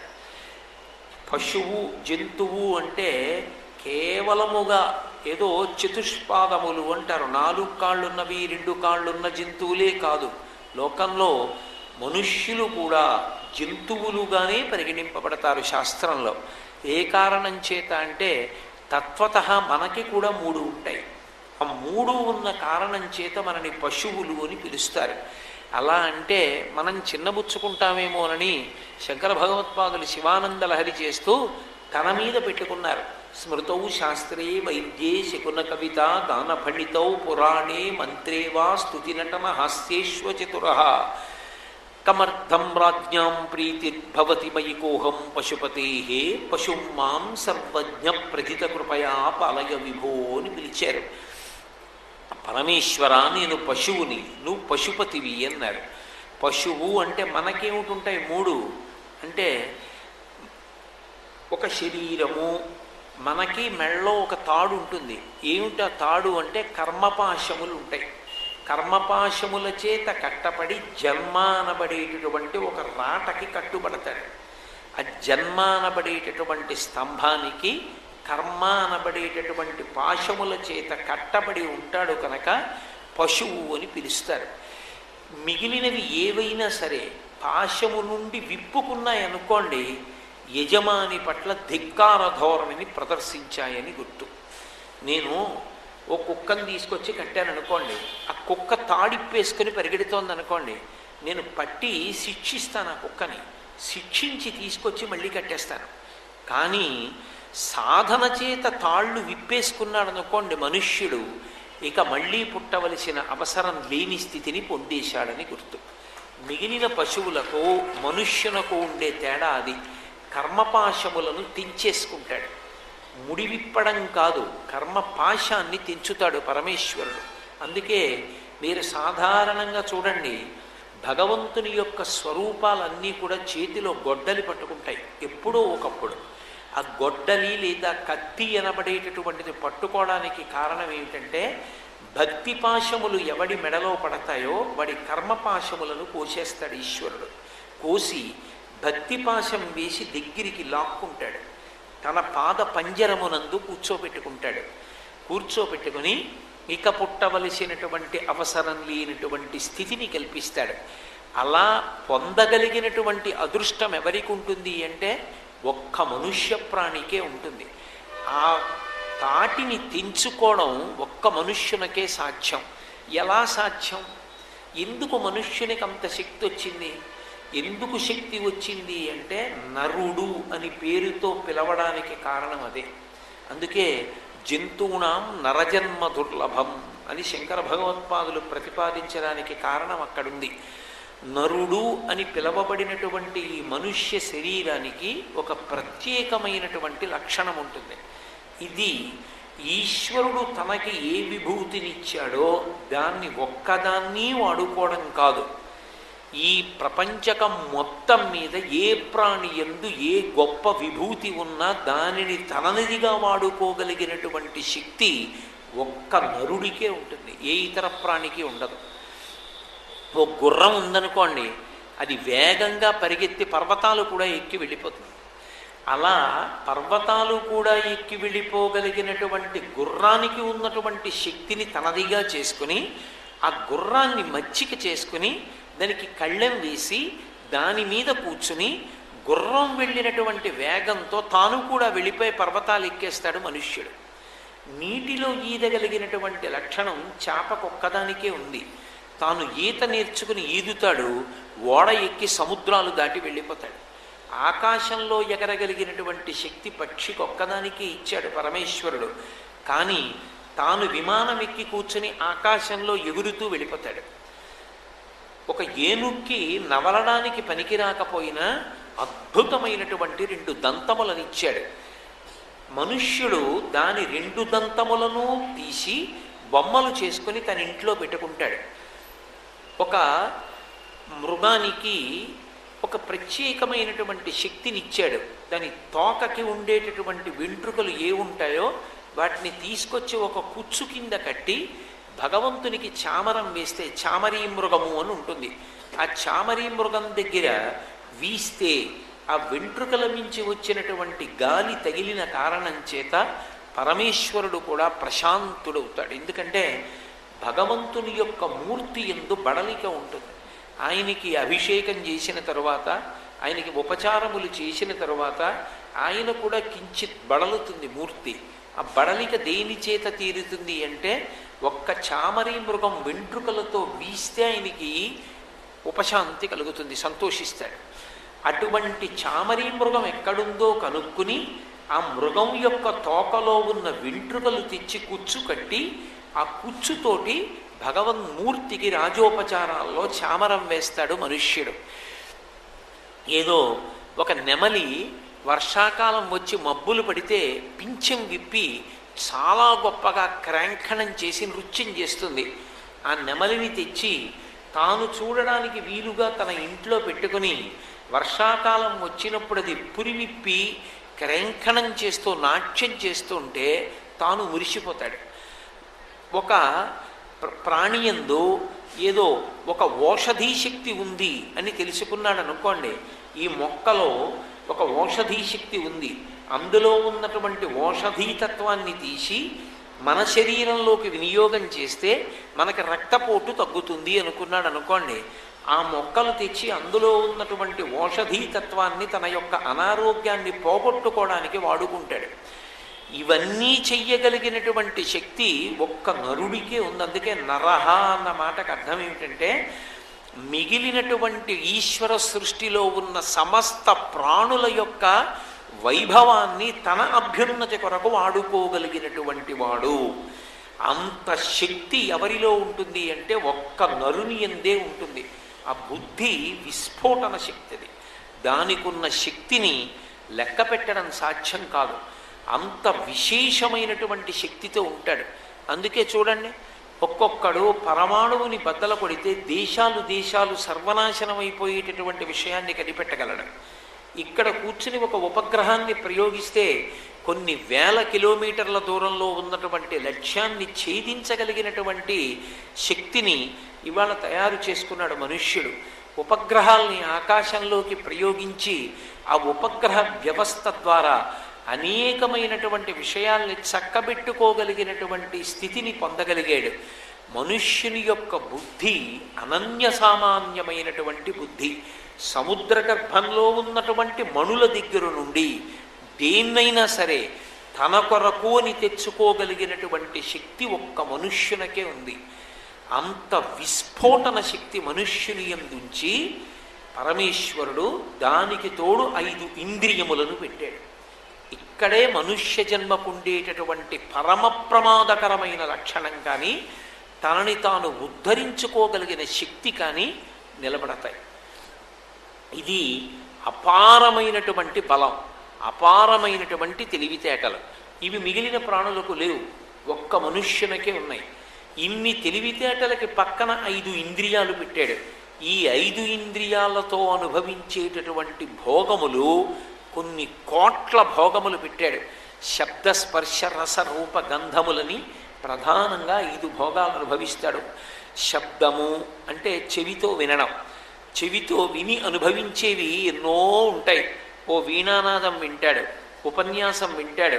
పశువు జంతువు అంటే కేవలముగా ఏదో చతుష్పాదములు అంటారు నాలుగు కాళ్ళున్నవి రెండు కాళ్ళున్న జంతువులే కాదు లోకంలో మనుష్యులు కూడా జంతువులుగానే పరిగణింపబడతారు శాస్త్రంలో ఏ కారణం చేత అంటే తత్వత మనకి కూడా మూడు ఉంటాయి ఆ మూడు ఉన్న కారణం చేత మనని పశువులు అని పిలుస్తారు అలా అంటే మనం చిన్నబుచ్చుకుంటామేమోనని శంకర భగవత్పాదులు శివానంద లహరి చేస్తూ తన మీద పెట్టుకున్నారు స్మృతౌ శాస్త్రే వైద్యే శకున కవిత గానఫణితౌ పురాణే మంత్రే వా స్తుతినటన హాస్యేష్వచతుర కమర్థం రాజ్ఞాం ప్రీతిర్భవతి మయి కోహం పశుపతే పశుం మాం సర్వజ్ఞ ప్రథిత కృపయా పాలయ విభో అని పిలిచారు పరమేశ్వర నేను పశువుని నువ్వు పశుపతివి అన్నారు పశువు అంటే మనకేమిటుంటాయి మూడు అంటే ఒక శరీరము మనకి మెళ్ళలో ఒక తాడు ఉంటుంది ఏమిటి ఆ తాడు అంటే కర్మపాశములు ఉంటాయి కర్మపాశముల చేత కట్టబడి జన్మ అనబడేటటువంటి ఒక రాటకి కట్టుబడతాడు ఆ జన్మ అనబడేటటువంటి స్తంభానికి కర్మ అనబడేటటువంటి పాశముల చేత కట్టబడి ఉంటాడు కనుక పశువు అని పిలుస్తారు మిగిలినవి ఏవైనా సరే పాశము నుండి విప్పుకున్నాయనుకోండి యజమాని పట్ల ధిక్కార ధోరణిని ప్రదర్శించాయని గుర్తు నేను ఓ కుక్కను తీసుకొచ్చి కట్టాను అనుకోండి ఆ కుక్క తాడిప్పేసుకొని పరిగెడుతోంది అనుకోండి నేను పట్టి శిక్షిస్తాను ఆ కుక్కని శిక్షించి తీసుకొచ్చి మళ్ళీ కట్టేస్తాను కానీ సాధన చేత తాళ్ళు విప్పేసుకున్నాడు అనుకోండి మనుష్యుడు ఇక మళ్ళీ పుట్టవలసిన అవసరం లేని స్థితిని పొందేశాడని గుర్తు మిగిలిన పశువులకు మనుష్యునకు ఉండే తేడా అది కర్మపాశములను తెంచేసుకుంటాడు ముడివిప్పడం కాదు కర్మపాశాన్ని తెంచుతాడు పరమేశ్వరుడు అందుకే మీరు సాధారణంగా చూడండి భగవంతుని యొక్క స్వరూపాలన్నీ కూడా చేతిలో గొడ్డలి పట్టుకుంటాయి ఎప్పుడో ఒకప్పుడు ఆ గొడ్డలి లేదా కత్తి అనబడేటటువంటిది పట్టుకోవడానికి కారణం ఏమిటంటే భక్తి పాశములు ఎవడి మెడలో పడతాయో వాడి కర్మపాశములను కోసేస్తాడు ఈశ్వరుడు కోసి భక్తి పాశం వేసి దగ్గరికి లాక్కుంటాడు తన పాద పంజరమునందు కూర్చోబెట్టుకుంటాడు కూర్చోబెట్టుకుని ఇక పుట్టవలసినటువంటి అవసరం లేనటువంటి స్థితిని కల్పిస్తాడు అలా పొందగలిగినటువంటి అదృష్టం ఎవరికి ఉంటుంది అంటే ఒక్క మనుష్య ప్రాణికే ఉంటుంది ఆ తాటిని తెంచుకోవడం ఒక్క మనుష్యునికే సాధ్యం ఎలా సాధ్యం ఎందుకు మనుష్యునికి అంత శక్తి వచ్చింది ఎందుకు శక్తి వచ్చింది అంటే నరుడు అని పేరుతో పిలవడానికి కారణం అదే అందుకే జంతువునాం నరజన్మ దుర్లభం అని శంకర భగవత్పాదులు ప్రతిపాదించడానికి కారణం అక్కడుంది నరుడు అని పిలవబడినటువంటి ఈ మనుష్య శరీరానికి ఒక ప్రత్యేకమైనటువంటి లక్షణం ఉంటుంది ఇది ఈశ్వరుడు తనకి ఏ విభూతినిచ్చాడో దాన్ని ఒక్కదాన్ని వాడుకోవడం కాదు ఈ ప్రపంచకం మొత్తం మీద ఏ ప్రాణి ఎందు ఏ గొప్ప విభూతి ఉన్నా దానిని తననిదిగా వాడుకోగలిగినటువంటి శక్తి ఒక్క నరుడికే ఉంటుంది ఏ ఇతర ప్రాణికి ఉండదు ఓ గుర్రం ఉందనుకోండి అది వేగంగా పరిగెత్తి పర్వతాలు కూడా ఎక్కి వెళ్ళిపోతుంది అలా పర్వతాలు కూడా ఎక్కి వెళ్ళిపోగలిగినటువంటి గుర్రానికి ఉన్నటువంటి శక్తిని తనదిగా చేసుకుని ఆ గుర్రాన్ని మచ్చిక చేసుకుని దానికి కళ్ళెం వేసి దాని మీద కూర్చుని గుర్రం వెళ్ళినటువంటి వేగంతో తాను కూడా వెళ్ళిపోయి పర్వతాలు ఎక్కేస్తాడు మనుష్యుడు నీటిలో ఈదగలిగినటువంటి లక్షణం చేపకొక్కదానికే ఉంది తాను ఈత నేర్చుకుని ఈదుతాడు ఓడ ఎక్కి సముద్రాలు దాటి వెళ్ళిపోతాడు ఆకాశంలో ఎగరగలిగినటువంటి శక్తి పక్షికి ఒక్కదానికి ఇచ్చాడు పరమేశ్వరుడు కానీ తాను విమానం ఎక్కి కూర్చుని ఆకాశంలో ఎగురుతూ వెళ్ళిపోతాడు ఒక ఏనుక్కి నవలడానికి పనికి రాకపోయినా అద్భుతమైనటువంటి రెండు దంతములను ఇచ్చాడు మనుష్యుడు దాని రెండు దంతములను తీసి బొమ్మలు చేసుకుని తన ఇంట్లో పెట్టుకుంటాడు ఒక మృగానికి ఒక ప్రత్యేకమైనటువంటి శక్తిని ఇచ్చాడు దాని తోకకి ఉండేటటువంటి వెంట్రుకలు ఏ ఉంటాయో వాటిని తీసుకొచ్చి ఒక కుచ్చు కింద కట్టి భగవంతునికి చామరం వేస్తే చామరీ మృగము అని ఉంటుంది ఆ చామరీ మృగం దగ్గర వీస్తే ఆ వెంట్రుకల మించి వచ్చినటువంటి గాలి తగిలిన కారణం చేత పరమేశ్వరుడు కూడా ప్రశాంతుడవుతాడు ఎందుకంటే భగవంతుని యొక్క మూర్తి ఎందు బడలిక ఉంటుంది ఆయనకి అభిషేకం చేసిన తరువాత ఆయనకి ఉపచారములు చేసిన తరువాత ఆయన కూడా కించిత్ బడలుతుంది మూర్తి ఆ బడలిక దేని చేత తీరుతుంది అంటే ఒక్క చామరీ మృగం వెంట్రుకలతో వీస్తే ఆయనకి ఉపశాంతి కలుగుతుంది సంతోషిస్తాడు అటువంటి చామరీ మృగం ఎక్కడుందో కనుక్కుని ఆ మృగం యొక్క తోకలో ఉన్న వెంట్రుకలు తెచ్చి కుచ్చు కట్టి ఆ కుచ్చుతోటి భగవన్మూర్తికి రాజోపచారాల్లో చామరం వేస్తాడు మనుష్యుడు ఏదో ఒక నెమలి వర్షాకాలం వచ్చి మబ్బులు పడితే పింఛం విప్పి చాలా గొప్పగా క్రాంఖణం చేసి నృత్యం చేస్తుంది ఆ నెమలిని తెచ్చి తాను చూడడానికి వీలుగా తన ఇంట్లో పెట్టుకుని వర్షాకాలం వచ్చినప్పుడు అది పురివిప్పి క్రేంఖణం చేస్తూ నాట్యం చేస్తుంటే తాను మురిసిపోతాడు ఒక ప్ర- ప్రాణియందు ఏదో ఒక ఓషధీ శక్తి ఉంది అని తెలుసుకున్నాడు అనుకోండి ఈ మొక్కలో ఒక ఓషధీ శక్తి ఉంది అందులో ఉన్నటువంటి ఓషధీతత్వాన్ని తీసి మన శరీరంలోకి వినియోగం చేస్తే మనకి రక్తపోటు తగ్గుతుంది అనుకున్నాడు అనుకోండి ఆ మొక్కలు తెచ్చి అందులో ఉన్నటువంటి ఓషధీతత్వాన్ని తన యొక్క అనారోగ్యాన్ని పోగొట్టుకోవడానికి వాడుకుంటాడు ఇవన్నీ చెయ్యగలిగినటువంటి శక్తి ఒక్క నరుడికే ఉంది అందుకే నరహ అన్న మాటకు అర్థం ఏమిటంటే మిగిలినటువంటి ఈశ్వర సృష్టిలో ఉన్న సమస్త ప్రాణుల యొక్క వైభవాన్ని తన అభ్యున్నతి కొరకు వాడుకోగలిగినటువంటి వాడు అంత శక్తి ఎవరిలో ఉంటుంది అంటే ఒక్క నరుని ఎందే ఉంటుంది ఆ బుద్ధి విస్ఫోటన శక్తిది దానికున్న శక్తిని లెక్క పెట్టడం సాధ్యం కాదు అంత విశేషమైనటువంటి శక్తితో ఉంటాడు అందుకే చూడండి ఒక్కొక్కడు పరమాణువుని బద్దల కొడితే దేశాలు దేశాలు సర్వనాశనం అయిపోయేటటువంటి విషయాన్ని కనిపెట్టగలడు ఇక్కడ కూర్చుని ఒక ఉపగ్రహాన్ని ప్రయోగిస్తే కొన్ని వేల కిలోమీటర్ల దూరంలో ఉన్నటువంటి లక్ష్యాన్ని ఛేదించగలిగినటువంటి శక్తిని ఇవాళ తయారు చేసుకున్నాడు మనుష్యుడు ఉపగ్రహాల్ని ఆకాశంలోకి ప్రయోగించి ఆ ఉపగ్రహ వ్యవస్థ ద్వారా అనేకమైనటువంటి విషయాల్ని చక్కబెట్టుకోగలిగినటువంటి స్థితిని పొందగలిగాడు మనుష్యుని యొక్క బుద్ధి అనన్య సామాన్యమైనటువంటి బుద్ధి సముద్ర గర్భంలో ఉన్నటువంటి మణుల దగ్గర నుండి దేన్నైనా సరే తన కొరకు అని తెచ్చుకోగలిగినటువంటి శక్తి ఒక్క మనుష్యునకే ఉంది అంత విస్ఫోటన శక్తి మనుష్యుని ఎందుంచి పరమేశ్వరుడు దానికి తోడు ఐదు ఇంద్రియములను పెట్టాడు ఇక్కడే మనుష్య జన్మకుండేటటువంటి పరమ ప్రమాదకరమైన లక్షణం కానీ తనని తాను ఉద్ధరించుకోగలిగిన శక్తి కానీ నిలబడతాయి ఇది అపారమైనటువంటి బలం అపారమైనటువంటి తెలివితేటలు ఇవి మిగిలిన ప్రాణులకు లేవు ఒక్క మనుష్యునికే ఉన్నాయి ఇన్ని తెలివితేటలకి పక్కన ఐదు ఇంద్రియాలు పెట్టాడు ఈ ఐదు ఇంద్రియాలతో అనుభవించేటటువంటి భోగములు కొన్ని కోట్ల భోగములు పెట్టాడు శబ్ద స్పర్శ రస రూప గంధములని ప్రధానంగా ఐదు భోగాలు అనుభవిస్తాడు శబ్దము అంటే చెవితో వినడం చెవితో విని అనుభవించేవి ఎన్నో ఉంటాయి ఓ వీణానాదం వింటాడు ఉపన్యాసం వింటాడు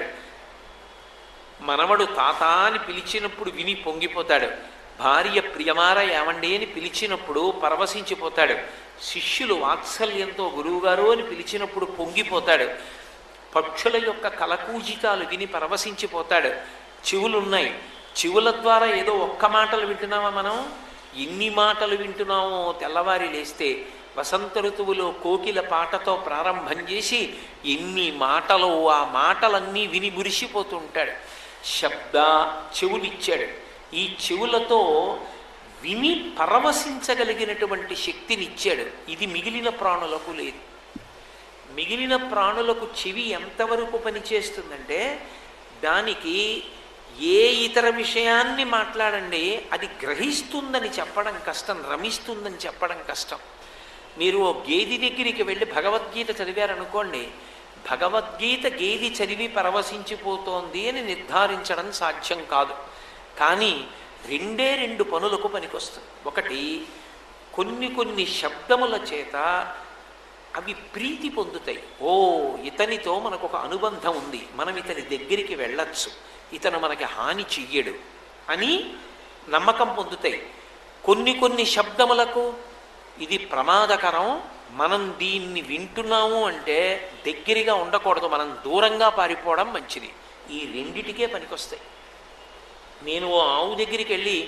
మనవడు తాత అని పిలిచినప్పుడు విని పొంగిపోతాడు భార్య ప్రియమార ఏమండి అని పిలిచినప్పుడు పరవశించిపోతాడు శిష్యులు వాత్సల్యంతో గురువుగారు అని పిలిచినప్పుడు పొంగిపోతాడు పక్షుల యొక్క కలకూజితాలు విని పరవశించిపోతాడు చెవులున్నాయి చెవుల ద్వారా ఏదో ఒక్క మాటలు వింటున్నామా మనం ఎన్ని మాటలు వింటున్నామో తెల్లవారి లేస్తే వసంత ఋతువులో కోకిల పాటతో ప్రారంభం చేసి ఎన్ని మాటలు ఆ మాటలన్నీ విని మురిసిపోతూ ఉంటాడు శబ్ద చెవులిచ్చాడు ఈ చెవులతో విని పరవశించగలిగినటువంటి శక్తినిచ్చాడు ఇది మిగిలిన ప్రాణులకు లేదు మిగిలిన ప్రాణులకు చెవి ఎంతవరకు పనిచేస్తుందంటే దానికి ఏ ఇతర విషయాన్ని మాట్లాడండి అది గ్రహిస్తుందని చెప్పడం కష్టం రమిస్తుందని చెప్పడం కష్టం మీరు ఓ గేది దగ్గరికి వెళ్ళి భగవద్గీత చదివారనుకోండి భగవద్గీత గేది చదివి పరవశించిపోతోంది అని నిర్ధారించడం సాధ్యం కాదు కానీ రెండే రెండు పనులకు పనికొస్తుంది ఒకటి కొన్ని కొన్ని శబ్దముల చేత అవి ప్రీతి పొందుతాయి ఓ ఇతనితో మనకు ఒక అనుబంధం ఉంది మనం ఇతని దగ్గరికి వెళ్ళచ్చు ఇతను మనకి హాని చెయ్యడు అని నమ్మకం పొందుతాయి కొన్ని కొన్ని శబ్దములకు ఇది ప్రమాదకరం మనం దీన్ని వింటున్నాము అంటే దగ్గరగా ఉండకూడదు మనం దూరంగా పారిపోవడం మంచిది ఈ రెండిటికే పనికొస్తాయి నేను ఓ ఆవు దగ్గరికి వెళ్ళి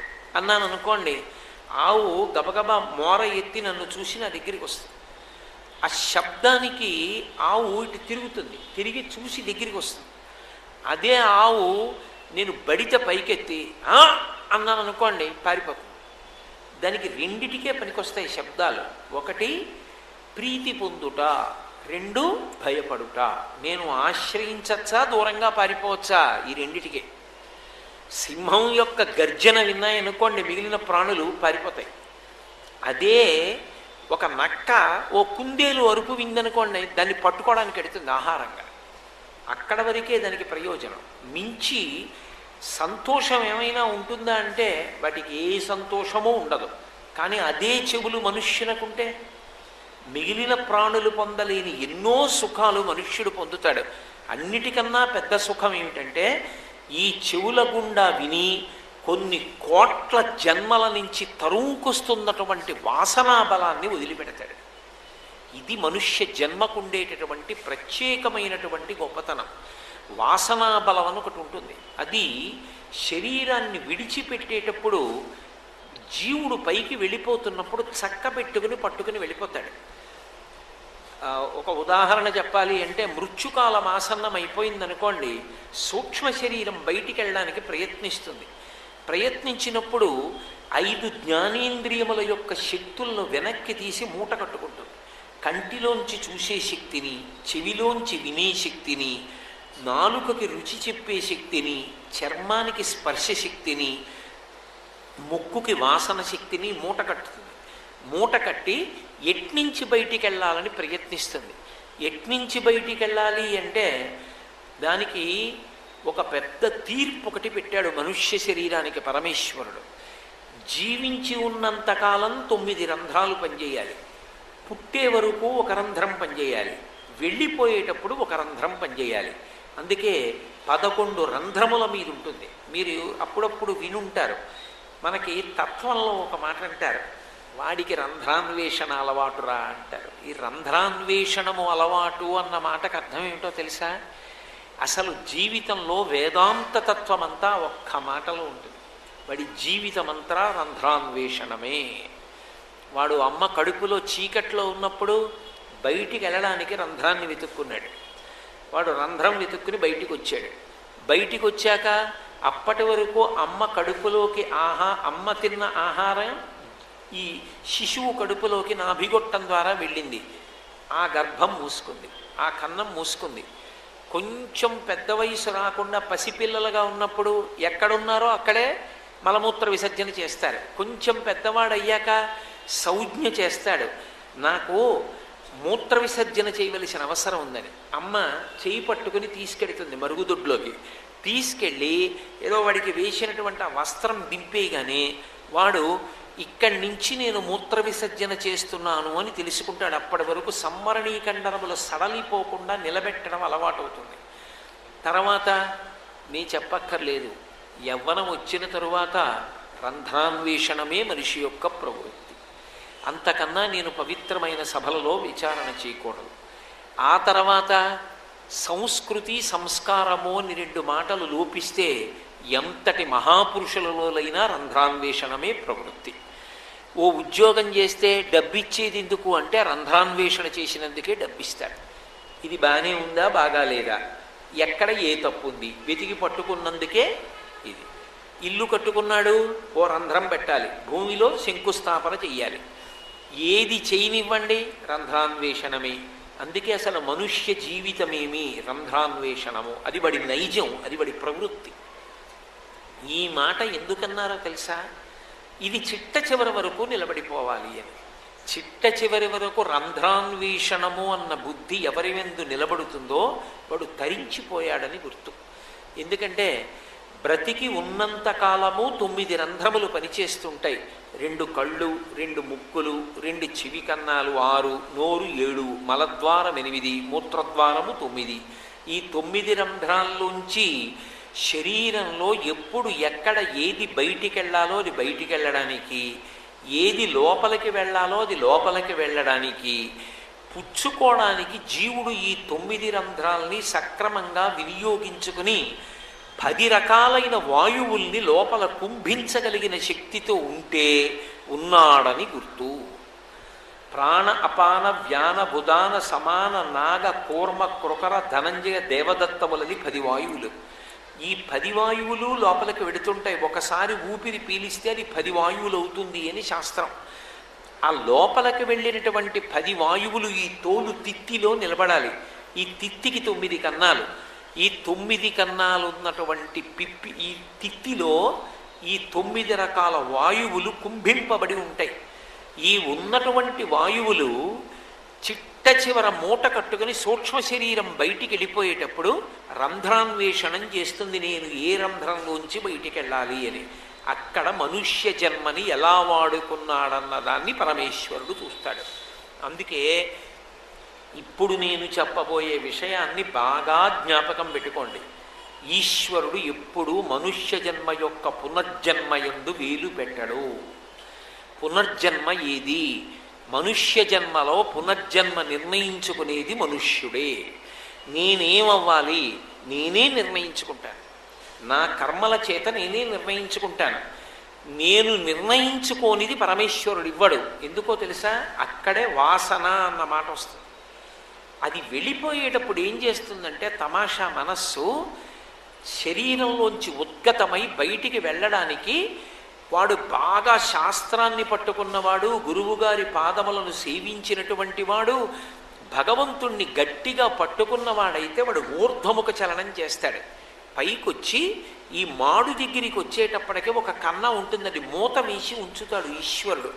అన్నాను అనుకోండి ఆవు గబగబా మోర ఎత్తి నన్ను చూసి నా దగ్గరికి వస్తుంది ఆ శబ్దానికి ఆవు ఇటు తిరుగుతుంది తిరిగి చూసి దగ్గరికి వస్తుంది అదే ఆవు నేను బడిత పైకెత్తి "ఆ" అన్నాను అనుకోండి పారిపోతుంది దానికి రెండిటికే పనికొస్తాయి శబ్దాలు ఒకటి ప్రీతి పొందుట రెండు భయపడుట నేను ఆశ్రయించచ్చా దూరంగా పారిపోవచ్చా ఈ రెండిటికే సింహం యొక్క గర్జన విన్నాయనుకోండి మిగిలిన ప్రాణులు పారిపోతాయి అదే ఒక నక్క ఓ కుందేలు అరుపు విందనుకోండి దాన్ని పట్టుకోవడానికి ఎడుతుంది ఆహారంగా అక్కడ వరకే దానికి ప్రయోజనం మించి సంతోషం ఏమైనా ఉంటుందా అంటే వాటికి ఏ సంతోషమూ ఉండదు కానీ అదే చెవులు మనుష్యునకుంటే మిగిలిన ప్రాణులు పొందలేని ఎన్నో సుఖాలు మనుష్యుడు పొందుతాడు అన్నిటికన్నా పెద్ద సుఖం ఏమిటంటే ఈ చెవుల గుండా విని కొన్ని కోట్ల జన్మల నుంచి తరువుకొస్తున్నటువంటి వాసనా బలాన్ని వదిలిపెడతాడు ఇది మనుష్య జన్మకుండేటటువంటి ప్రత్యేకమైనటువంటి గొప్పతనం వాసనా బలం అని ఒకటి ఉంటుంది అది శరీరాన్ని విడిచిపెట్టేటప్పుడు జీవుడు పైకి వెళ్ళిపోతున్నప్పుడు చక్క పెట్టుకుని పట్టుకుని వెళ్ళిపోతాడు ఆ, ఒక ఉదాహరణ చెప్పాలి అంటే మృత్యుకాలం ఆసన్నం అయిపోయిందనుకోండి సూక్ష్మ శరీరం బయటికి వెళ్ళడానికి ప్రయత్నిస్తుంది ప్రయత్నించినప్పుడు ఐదు జ్ఞానేంద్రియముల యొక్క శక్తులను వెనక్కి తీసి మూట కట్టుకుంటుంది కంటిలోంచి చూసే శక్తిని చెవిలోంచి వినే శక్తిని నాలుకకి రుచి చెప్పే శక్తిని చర్మానికి స్పర్శ శక్తిని ముక్కుకి వాసన శక్తిని మూట కట్టుతుంది మూట కట్టి ఎట్నుంచి బయటికి వెళ్ళాలని ప్రయత్నిస్తుంది ఎట్నుంచి బయటికి వెళ్ళాలి అంటే దానికి ఒక పెద్ద తీర్పు ఒకటి పెట్టాడు మనుష్య శరీరానికి పరమేశ్వరుడు జీవించి ఉన్నంతకాలం తొమ్మిది రంధ్రాలు పనిచేయాలి పుట్టే వరకు ఒక రంధ్రం పనిచేయాలి వెళ్ళిపోయేటప్పుడు ఒక రంధ్రం పనిచేయాలి అందుకే పదకొండు రంధ్రముల మీద ఉంటుంది మీరు అప్పుడప్పుడు వినుంటారు మనకి తత్వంలో ఒక మాట అంటారు వాడికి రంధ్రాన్వేషణ అలవాటురా అంటారు ఈ రంధ్రాన్వేషణము అలవాటు అన్న మాటకు అర్థం ఏమిటో తెలుసా అసలు జీవితంలో వేదాంత తత్వం అంతా ఒక్క మాటలో ఉంటుంది వాడి జీవితమంతా రంధ్రాన్వేషణమే వాడు అమ్మ కడుపులో చీకట్లో ఉన్నప్పుడు బయటికి వెళ్ళడానికి రంధ్రాన్ని వెతుక్కున్నాడు వాడు రంధ్రం వెతుక్కుని బయటికి వచ్చాడు బయటికి వచ్చాక అప్పటి వరకు అమ్మ కడుపులోకి ఆహా అమ్మ తిన్న ఆహారం ఈ శిశువు కడుపులోకి నాభిగొట్టం ద్వారా వెళ్ళింది ఆ గర్భం మూసుకుంది ఆ కన్నం మూసుకుంది కొంచెం పెద్ద వయసు రాకుండా పసిపిల్లలుగా ఉన్నప్పుడు ఎక్కడున్నారో అక్కడే మలమూత్ర విసర్జన చేస్తారు కొంచెం పెద్దవాడు అయ్యాక సంజ్ఞ చేస్తాడు నాకు మూత్ర విసర్జన చేయవలసిన అవసరం ఉందని అమ్మ చేయి పట్టుకుని తీసుకెడుతుంది మరుగుదొడ్లోకి తీసుకెళ్ళి ఏదో వాడికి వేసినటువంటి ఆ వస్త్రం దింపేయగానే వాడు ఇక్కడి నుంచి నేను మూత్ర విసర్జన చేస్తున్నాను అని తెలుసుకుంటాడు అప్పటి వరకు సంవరణీకండరములు సడలిపోకుండా నిలబెట్టడం అలవాటవుతుంది తర్వాత నీ చెప్పక్కర్లేదు యవ్వనం వచ్చిన తరువాత రంధ్రాన్వేషణమే మనిషి యొక్క ప్రవృత్తి అంతకన్నా నేను పవిత్రమైన సభలలో విచారణ చేయకూడదు ఆ తర్వాత సంస్కృతి సంస్కారము అని రెండు మాటలు లోపిస్తే ఎంతటి మహాపురుషులలోనైనా రంధ్రాన్వేషణమే ప్రవృత్తి ఓ ఉద్యోగం చేస్తే డబ్బిచ్చేది ఎందుకు అంటే రంధ్రాన్వేషణ చేసినందుకే డబ్బిస్తాడు ఇది బాగానే ఉందా బాగా లేదా ఎక్కడ ఏ తప్పు ఉంది వెతికి పట్టుకున్నందుకే ఇది ఇల్లు కట్టుకున్నాడు ఓ రంధ్రం పెట్టాలి భూమిలో శంకుస్థాపన చెయ్యాలి ఏది చేయనివ్వండి రంధ్రాన్వేషణమే అందుకే అసలు మనుష్య జీవితమేమి రంధ్రాన్వేషణము అది బడి నైజం అది బడి ప్రవృత్తి ఈ మాట ఎందుకన్నారో తెలుసా ఇది చిట్ట చివరి వరకు నిలబడిపోవాలి అని చిట్ట చివరి వరకు రంధ్రాన్వేషణము అన్న బుద్ధి ఎవరి ఎందు నిలబడుతుందో వాడు తరించిపోయాడని గుర్తు ఎందుకంటే బ్రతికి ఉన్నంత కాలము తొమ్మిది రంధ్రములు పనిచేస్తుంటాయి రెండు కళ్ళు రెండు ముక్కులు రెండు చెవి కన్నాలు ఆరు నోరు ఏడు మలద్వారం ఎనిమిది మూత్రద్వారము తొమ్మిది ఈ తొమ్మిది రంధ్రాల్లోంచి శరీరంలో ఎప్పుడు ఎక్కడ ఏది బయటికి వెళ్ళాలో అది బయటికి వెళ్ళడానికి ఏది లోపలికి వెళ్ళాలో అది లోపలికి వెళ్ళడానికి పుచ్చుకోవడానికి జీవుడు ఈ తొమ్మిది రంధ్రాల్ని సక్రమంగా వినియోగించుకుని పది రకాలైన వాయువుల్ని లోపల కుంభించగలిగిన శక్తితో ఉంటే ఉన్నాడని గుర్తు ప్రాణ అపాన వ్యాన బుధాన సమాన నాగ కూర్మ కృకర ధనంజయ దేవదత్తములది పది వాయువులు ఈ పది వాయువులు లోపలికి వెడుతుంటాయి ఒకసారి ఊపిరి పీలిస్తే అది పది వాయువులు అవుతుంది అని శాస్త్రం ఆ లోపలికి వెళ్ళినటువంటి పది వాయువులు ఈ తోలు తిత్తిలో నిలబడాలి ఈ తిత్తికి తొమ్మిది కన్నాలు ఈ తొమ్మిది కన్నాలు ఉన్నటువంటి పిప్పి ఈ తిత్తిలో ఈ తొమ్మిది రకాల వాయువులు కుంభింపబడి ఉంటాయి ఈ ఉన్నటువంటి వాయువులు చిట్ట చివర మూట కట్టుకుని సూక్ష్మ శరీరం బయటికి వెళ్ళిపోయేటప్పుడు రంధ్రాన్వేషణం చేస్తుంది నేను ఏ రంధ్రంలోంచి బయటికి వెళ్ళాలి అని అక్కడ మనుష్య జన్మని ఎలా వాడుకున్నాడన్న దాన్ని పరమేశ్వరుడు చూస్తాడు అందుకే ఇప్పుడు నేను చెప్పబోయే విషయాన్ని బాగా జ్ఞాపకం పెట్టుకోండి ఈశ్వరుడు ఎప్పుడు మనుష్య జన్మ యొక్క పునర్జన్మ ఎందు వీలు పెట్టడు పునర్జన్మ ఏది మనుష్య జన్మలో పునర్జన్మ నిర్ణయించుకునేది మనుష్యుడే నేనేమవ్వాలి నేనే నిర్ణయించుకుంటాను నా కర్మల చేత నేనే నిర్ణయించుకుంటాను నేను నిర్ణయించుకోనిది పరమేశ్వరుడు ఇవ్వడు ఎందుకో తెలుసా అక్కడే వాసన అన్న మాట వస్తుంది అది వెళ్ళిపోయేటప్పుడు ఏం చేస్తుందంటే తమాషా మనస్సు శరీరంలోంచి ఉద్గతమై బయటికి వెళ్ళడానికి వాడు బాగా శాస్త్రాన్ని పట్టుకున్నవాడు గురువుగారి పాదములను సేవించినటువంటి వాడు భగవంతుణ్ణి గట్టిగా పట్టుకున్నవాడైతే వాడు ఊర్ధ్వముఖ చలనం చేస్తాడు పైకొచ్చి ఈ మాడు దగ్గరికి వచ్చేటప్పటికే ఒక కన్న ఉంటుందండి మూత వేసి ఉంచుతాడు ఈశ్వరుడు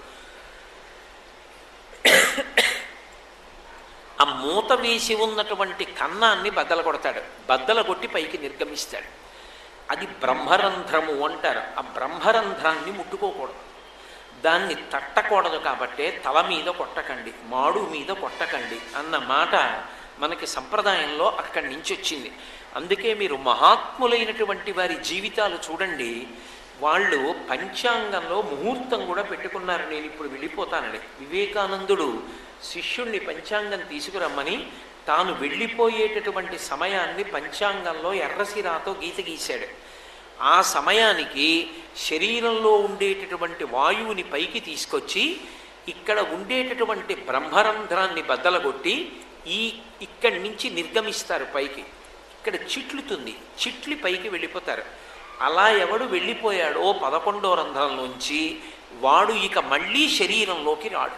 ఆ మూత వేసి ఉన్నటువంటి కన్నాన్ని బద్దలు కొడతాడు బద్దల కొట్టి పైకి నిర్గమిస్తాడు అది బ్రహ్మరంధ్రము అంటారు ఆ బ్రహ్మరంధ్రాన్ని ముట్టుకోకూడదు దాన్ని తట్టకూడదు కాబట్టే తల మీద కొట్టకండి మాడు మీద కొట్టకండి అన్న మాట మనకి సంప్రదాయంలో అక్కడి నుంచి వచ్చింది అందుకే మీరు మహాత్ములైనటువంటి వారి జీవితాలు చూడండి వాళ్ళు పంచాంగంలో ముహూర్తం కూడా పెట్టుకున్నారు నేను ఇప్పుడు వెళ్ళిపోతానని వివేకానందుడు శిష్యుణ్ణి పంచాంగం తీసుకురమ్మని తాను వెళ్ళిపోయేటటువంటి సమయాన్ని పంచాంగంలో ఎర్రసిరాతో గీత గీశాడు ఆ సమయానికి శరీరంలో ఉండేటటువంటి వాయువుని పైకి తీసుకొచ్చి ఇక్కడ ఉండేటటువంటి బ్రహ్మరంధ్రాన్ని బద్దలగొట్టి ఈ ఇక్కడి నుంచి నిర్గమిస్తారు పైకి ఇక్కడ చిట్లుతుంది చిట్లి పైకి వెళ్ళిపోతారు అలా ఎవడు వెళ్ళిపోయాడో పదకొండో రంధ్రంలోంచి వాడు ఇక మళ్ళీ శరీరంలోకి రాడు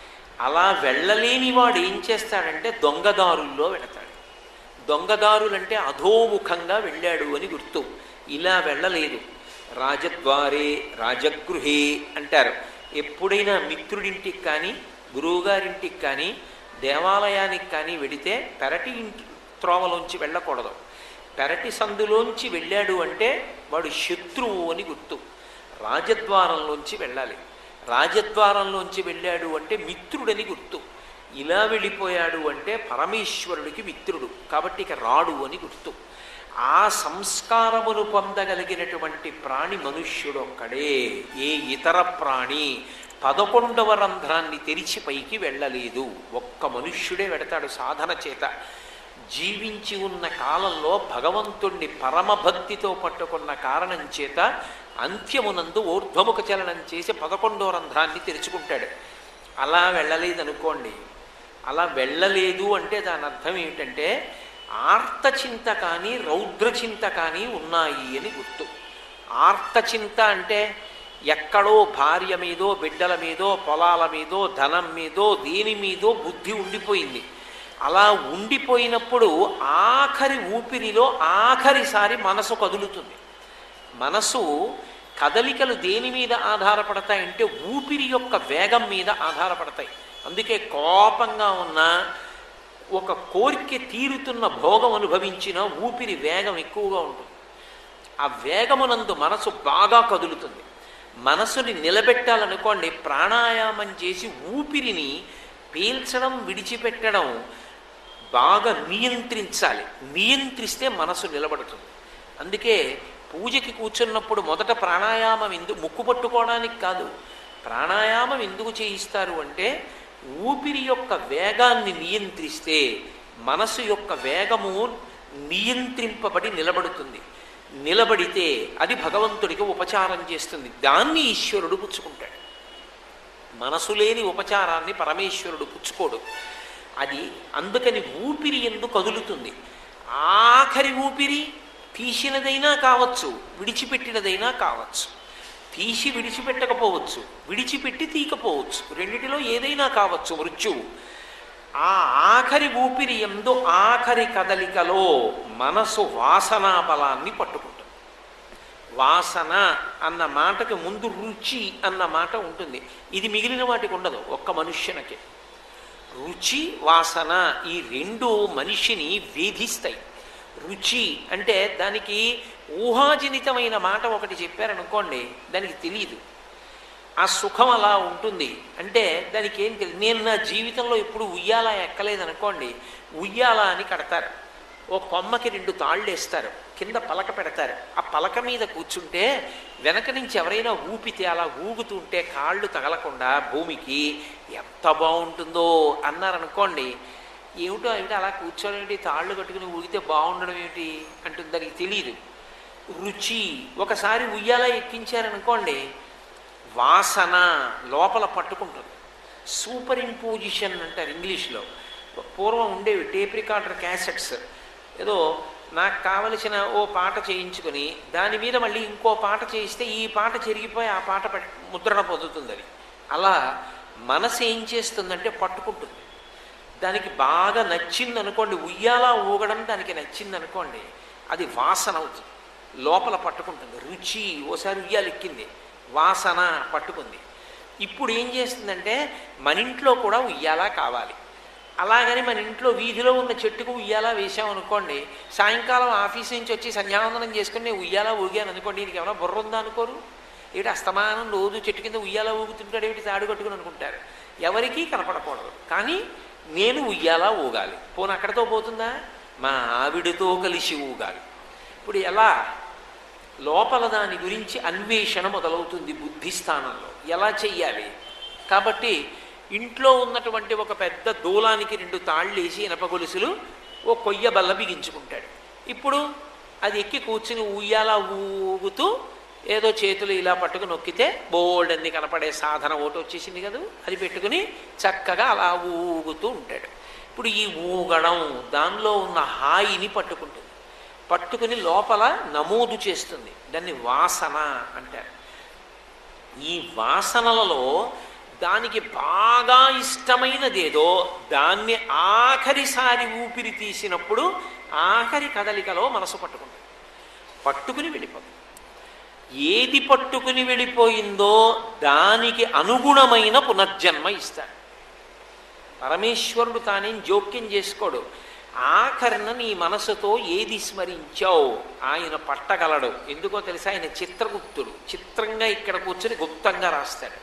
అలా వెళ్ళలేని వాడు ఏం చేస్తాడంటే దొంగదారుల్లో వెళతాడు దొంగదారులంటే అధోముఖంగా వెళ్ళాడు అని గుర్తు ఇలా వెళ్ళలేదు రాజద్వారే రాజగృహే అంటారు ఎప్పుడైనా మిత్రుడింటికి కానీ గురువుగారింటికి కానీ దేవాలయానికి కానీ వెడితే పెరటి ఇంటి త్రోవలోంచి వెళ్ళకూడదు పెరటి సందులోంచి వెళ్ళాడు అంటే వాడు శత్రువు అని గుర్తు రాజద్వారంలోంచి వెళ్ళాలి రాజద్వారంలోంచి వెళ్ళాడు అంటే మిత్రుడని గుర్తు ఇలా వెళ్ళిపోయాడు అంటే పరమేశ్వరుడికి మిత్రుడు కాబట్టి ఇక రాడు అని గుర్తు ఆ సంస్కారమును పొందగలిగినటువంటి ప్రాణి మనుష్యుడు ఒక్కడే ఏ ఇతర ప్రాణి పదకొండవ రంధ్రాన్ని తెరిచి పైకి వెళ్ళలేదు ఒక్క మనుష్యుడే వెడతాడు సాధన చేత జీవించి ఉన్న కాలంలో భగవంతుణ్ణి పరమభక్తితో పట్టుకున్న కారణం చేత అంత్యమునందు ఊర్ధ్వముఖ చలనం చేసి పదకొండో రంధ్రాన్ని తెరుచుకుంటాడు అలా వెళ్ళలేదనుకోండి అలా వెళ్ళలేదు అంటే దాని అర్థం ఏమిటంటే ఆర్తచింత కానీ రౌద్రచింత కానీ ఉన్నాయి అని గుర్తు ఆర్తచింత అంటే ఎక్కడో భార్య మీదో బిడ్డల మీదో పొలాల మీదో ధనం మీదో దేని మీదో బుద్ధి ఉండిపోయింది అలా ఉండిపోయినప్పుడు ఆఖరి ఊపిరిలో ఆఖరిసారి మనసు కదులుతుంది మనసు కదలికలు దేని మీద ఆధారపడతాయంటే ఊపిరి యొక్క వేగం మీద ఆధారపడతాయి అందుకే కోపంగా ఉన్న ఒక కోరిక తీరుతున్న భోగం అనుభవించిన ఊపిరి వేగం ఎక్కువగా ఉంటుంది ఆ వేగమునందు మనసు బాగా కదులుతుంది మనసుని నిలబెట్టాలనుకోండి ప్రాణాయామం చేసి ఊపిరిని పీల్చడం విడిచిపెట్టడం బాగా నియంత్రించాలి నియంత్రిస్తే మనసు నిలబడుతుంది అందుకే పూజకి కూర్చున్నప్పుడు మొదట ప్రాణాయామం ఎందుకు ముక్కు పట్టుకోవడానికి కాదు ప్రాణాయామం ఎందుకు చేయిస్తారు అంటే ఊపిరి యొక్క వేగాన్ని నియంత్రిస్తే మనసు యొక్క వేగము నియంత్రింపబడి నిలబడుతుంది నిలబడితే అది భగవంతుడికి ఉపచారం చేస్తుంది దాన్ని ఈశ్వరుడు పుచ్చుకుంటాడు మనసు లేని ఉపచారాన్ని పరమేశ్వరుడు పుచ్చుకోడు అది అందుకని ఊపిరి ఎందు కదులుతుంది ఆఖరి ఊపిరి తీసినదైనా కావచ్చు విడిచిపెట్టినదైనా కావచ్చు తీసి విడిచిపెట్టకపోవచ్చు విడిచిపెట్టి తీయకపోవచ్చు రెండిటిలో ఏదైనా కావచ్చు మృత్యువు ఆ ఆఖరి ఊపిరి ఎందు ఆఖరి కదలికలో మనసు వాసనా బలాన్ని పట్టుకుంటుంది వాసన అన్న మాటకి ముందు రుచి అన్న మాట ఉంటుంది ఇది మిగిలిన వాటికి ఉండదు ఒక్క మనుష్యునకి రుచి వాసన ఈ రెండు మనిషిని వేధిస్తాయి రుచి అంటే దానికి ఊహాజనితమైన మాట ఒకటి చెప్పారనుకోండి దానికి తెలియదు ఆ సుఖం అలా ఉంటుంది అంటే దానికి ఏం తెలియదు నేను నా జీవితంలో ఎప్పుడు ఉయ్యాల ఎక్కలేదనుకోండి ఉయ్యాల అని కడతారు ఓ కొమ్మకి రెండు తాళ్ళు వేస్తారు కింద పలక పెడతారు ఆ పలక మీద కూర్చుంటే వెనక నుంచి ఎవరైనా ఊపితే అలా ఊగుతుంటే కాళ్ళు తగలకుండా భూమికి ఎంత బాగుంటుందో అన్నారనుకోండి ఏమిటో ఏమిటి అలా కూర్చోనేటి తాళ్ళు కట్టుకుని ఊగితే బాగుండడం ఏమిటి అంటుంది దానికి తెలియదు రుచి ఒకసారి ఉయ్యాల ఎక్కించారనుకోండి వాసన లోపల పట్టుకుంటుంది సూపర్ ఇంపోజిషన్ అంటారు ఇంగ్లీష్లో పూర్వం ఉండేవి టేప్ రికార్డర్ క్యాసెట్స్ ఏదో నాకు కావలసిన ఓ పాట చేయించుకొని దాని మీద మళ్ళీ ఇంకో పాట చేయిస్తే ఈ పాట చెరిగిపోయి ఆ పాట పెట్- ముద్రణ పొందుతుంది అది అలా మనసు ఏం చేస్తుందంటే పట్టుకుంటుంది దానికి బాగా నచ్చింది అనుకోండి ఉయ్యాలా ఊగడం దానికి నచ్చింది అనుకోండి అది వాసన అవుతుంది లోపల పట్టుకుంటుంది రుచి ఓసారి ఉయ్యాలు ఎక్కింది వాసన పట్టుకుంది ఇప్పుడు ఏం చేస్తుందంటే మన ఇంట్లో కూడా ఉయ్యాలా కావాలి అలాగని మన ఇంట్లో వీధిలో ఉన్న చెట్టుకు ఉయ్యాలా వేసామనుకోండి సాయంకాలం ఆఫీస్ నుంచి వచ్చి సంధ్యావందనం చేసుకుని నేను ఉయ్యాలా ఊగాను అనుకోండి నీకు ఏమైనా బుర్ర ఉందా అనుకోరు ఏమిటి అస్తమానం రోజు చెట్టు కింద ఉయ్యాలా ఊగుతుంటాడు ఏమిటి తాడు కట్టుకుని అనుకుంటారు ఎవరికీ కనపడకూడదు కానీ నేను ఉయ్యాలా ఊగాలి పోను అక్కడితో పోతుందా మా ఆవిడతో కలిసి ఊగాలి ఇప్పుడు ఎలా లోపల దాని గురించి అన్వేషణ మొదలవుతుంది బుద్ధి స్థానంలో ఎలా చెయ్యాలి కాబట్టి ఇంట్లో ఉన్నటువంటి ఒక పెద్ద దూలానికి రెండు తాళ్ళేసి ఇనప గొలుసులు ఓ కొయ్య బల్ల బిగించుకుంటాడు ఇప్పుడు అది ఎక్కి కూర్చుని ఉయ్యాల ఊగుతూ ఏదో చేతులు ఇలా పట్టుకుని నొక్కితే బోల్డ్ అన్ని కనపడే సాధన ఒకటి వచ్చేసింది కదా అది పెట్టుకుని చక్కగా అలా ఊగుతూ ఉంటాడు ఇప్పుడు ఈ ఊగడం దానిలో ఉన్న హాయిని పట్టుకుంటుంది పట్టుకుని లోపల నమోదు చేస్తుంది దాన్ని వాసన అంటారు ఈ వాసనలలో దానికి బాగా ఇష్టమైనదేదో దాన్ని ఆఖరిసారి ఊపిరి తీసినప్పుడు ఆఖరి కదలికలో మనసు పట్టుకుంటుంది పట్టుకుని వెళ్ళిపోతుంది ఏది పట్టుకుని వెళ్ళిపోయిందో దానికి అనుగుణమైన పునర్జన్మ ఇస్తాడు పరమేశ్వరుడు తానేం జోక్యం చేసుకోడు ఆఖరణ నీ మనసుతో ఏది స్మరించావు ఆయన పట్టగలడు ఎందుకో తెలుసా ఆయన చిత్రగుప్తుడు చిత్రంగా ఇక్కడ కూర్చొని గుప్తంగా రాస్తాడు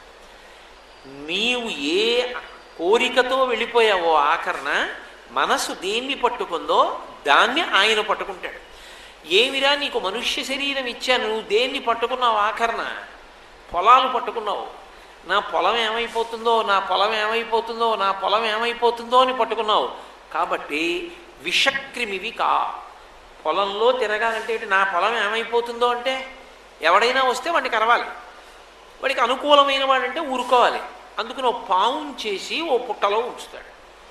నీవు ఏ కోరికతో వెళ్ళిపోయావో ఆఖరణ మనసు దేన్ని పట్టుకుందో దాన్ని ఆయన పట్టుకుంటాడు ఏమిరా నీకు మనుష్య శరీరం ఇచ్చాను నువ్వు దేన్ని పట్టుకున్నావు ఆఖరణ పొలాలు పట్టుకున్నావు నా పొలం ఏమైపోతుందో నా పొలం ఏమైపోతుందో నా పొలం ఏమైపోతుందో అని పట్టుకున్నావు కాబట్టి విషక్రిమివి కా పొలంలో తిరగాలంటే ఏంటి? నా పొలం ఏమైపోతుందో అంటే ఎవడైనా వస్తే వాడిని కరవాలి వాడికి అనుకూలమైన వాడంటే ఊరుకోవాలి అందుకని ఓ పాము చేసి ఓ పుట్టలో ఉంచుతాడు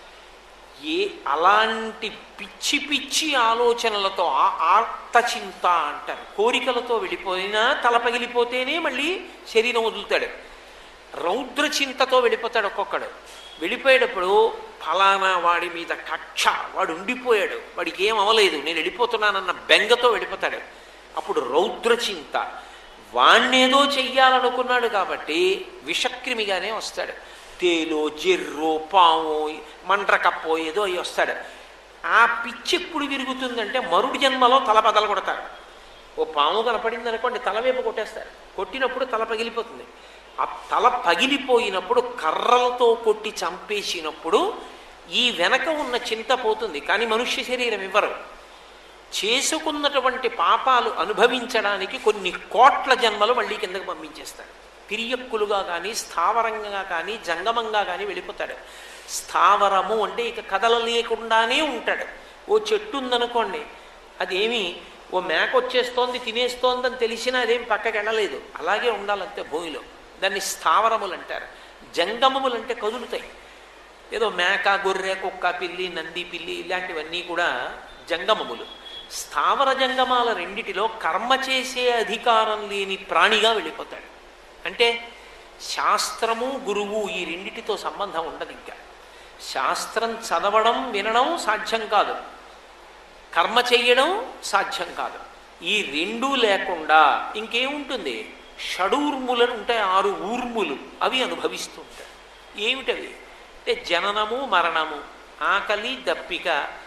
ఏ అలాంటి పిచ్చి పిచ్చి ఆలోచనలతో ఆ- ఆర్తచింత అంటారు కోరికలతో వెళ్ళిపోయినా తల పగిలిపోతేనే మళ్ళీ శరీరం వదులుతాడు రౌద్ర చింతతో వెళ్ళిపోతాడు ఒక్కొక్కడు వెళ్ళిపోయేటప్పుడు ఫలానా వాడి మీద కక్ష వాడు ఉండిపోయాడు వాడికి ఏం అవ్వలేదు నేను వెళ్ళిపోతున్నానన్న బెంగతో వెళ్ళిపోతాడు అప్పుడు రౌద్ర చింత వాణ్ణేదో చెయ్యాలనుకున్నాడు కాబట్టి విషక్రిమిగానే వస్తాడు తేలో జెర్రో పాము మండ్రకప్పో ఏదో అయి వస్తాడు ఆ పిచ్చి ఎప్పుడు విరుగుతుందంటే మరుడి జన్మలో తల బదలు కొడతారు ఓ పాము కనపడింది అనుకోండి తల వైపు కొట్టేస్తారు కొట్టినప్పుడు తల పగిలిపోతుంది ఆ తల పగిలిపోయినప్పుడు కర్రలతో కొట్టి చంపేసినప్పుడు ఈ వెనక ఉన్న చింత పోతుంది కానీ మనుష్య శరీరం ఇవ్వరు చేసుకున్నటువంటి పాపాలు అనుభవించడానికి కొన్ని కోట్ల జన్మలు మళ్ళీ కిందకు పంపించేస్తాడు తిరియక్కులుగా కానీ స్థావరంగా కానీ జంగమంగా కానీ వెళ్ళిపోతాడు స్థావరము అంటే ఇక కదలలేకుండానే ఉంటాడు ఓ చెట్టు ఉందనుకోండి అదేమి ఓ మేక వచ్చేస్తోంది తినేస్తోందని తెలిసినా అదేం పక్కకి వెళ్ళలేదు అలాగే ఉండాలంతే భూమిలో దాన్ని స్థావరములు అంటారు జంగమములు అంటే కదులుతాయి ఏదో మేక గొర్రె కుక్క పిల్లి నంది పిల్లి ఇలాంటివన్నీ కూడా జంగమములు స్థావర జంగమాల రెండిటిలో కర్మ చేసే అధికారం లేని ప్రాణిగా వెళ్ళిపోతాడు అంటే శాస్త్రము గురువు ఈ రెండిటితో సంబంధం ఉండదు ఇంకా శాస్త్రం చదవడం వినడం సాధ్యం కాదు కర్మ చెయ్యడం సాధ్యం కాదు ఈ రెండూ లేకుండా ఇంకేముంటుంది షడూర్ములను ఉంటాయి ఆరు ఊర్ములు అవి అనుభవిస్తూ ఉంటాయి ఏమిటవి అంటే జననము మరణము ఆకలి దప్పిక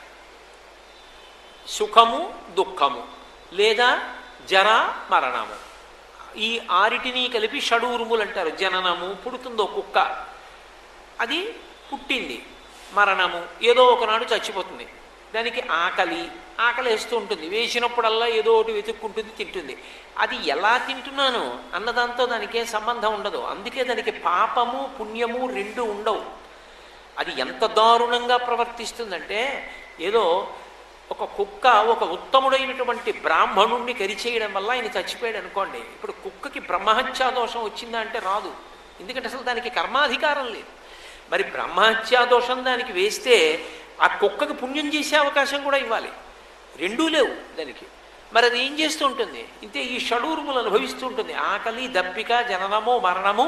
సుఖము దుఃఖము లేదా జర మరణము ఈ ఆరిటిని కలిపి షడూర్ములు అంటారు జననము పుడుతుందో కుక్క అది పుట్టింది మరణము ఏదో ఒకనాడు చచ్చిపోతుంది దానికి ఆకలి ఆకలి వేస్తూ ఉంటుంది వేసినప్పుడల్లా ఏదో ఒకటి వెతుక్కుంటుంది తింటుంది అది ఎలా తింటున్నాను అన్నదాంతో దానికి ఏం సంబంధం ఉండదు అందుకే దానికి పాపము పుణ్యము రెండు ఉండవు అది ఎంత దారుణంగా ప్రవర్తిస్తుందంటే ఏదో ఒక కుక్క ఒక ఉత్తముడైనటువంటి బ్రాహ్మణుణ్ణి కరిచేయడం వల్ల ఆయన చచ్చిపోయాడు అనుకోండి ఇప్పుడు కుక్కకి బ్రహ్మహత్యా దోషం వచ్చిందా అంటే రాదు ఎందుకంటే అసలు దానికి కర్మాధికారం లేదు మరి బ్రహ్మహత్యా దోషం దానికి వేస్తే ఆ కుక్కకి పుణ్యం చేసే అవకాశం కూడా ఇవ్వాలి రెండూ లేవు దానికి మరి అది ఏం చేస్తూ ఉంటుంది ఇంతే ఈ షడూర్ములు అనుభవిస్తూ ఉంటుంది ఆకలి దప్పిక జననము మరణము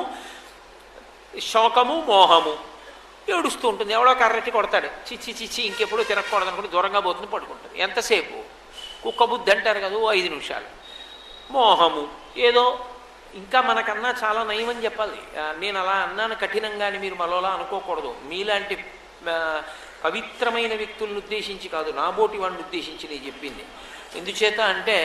శోకము మోహము ఏడుస్తూ ఉంటుంది ఎవడో కర్రెట్టి కొడతాడు చిచ్చి చిచ్చి ఇంకెప్పుడు తిరగకూడదు అనుకుంటే దూరంగా పోతుంది పడుకుంటుంది ఎంతసేపు కుక్క బుద్ధి అంటారు కదా ఓ ఐదు నిమిషాలు మోహము ఏదో ఇంకా మనకన్నా చాలా నయమని చెప్పాలి ఆ, నేను అలా అన్నాను కఠినంగా అని మీరు మరోలా అనుకోకూడదు మీలాంటి ఆ, పవిత్రమైన వ్యక్తులను ఉద్దేశించి కాదు నాబోటి వాడిని ఉద్దేశించి నేను చెప్పింది ఎందుచేత అంటే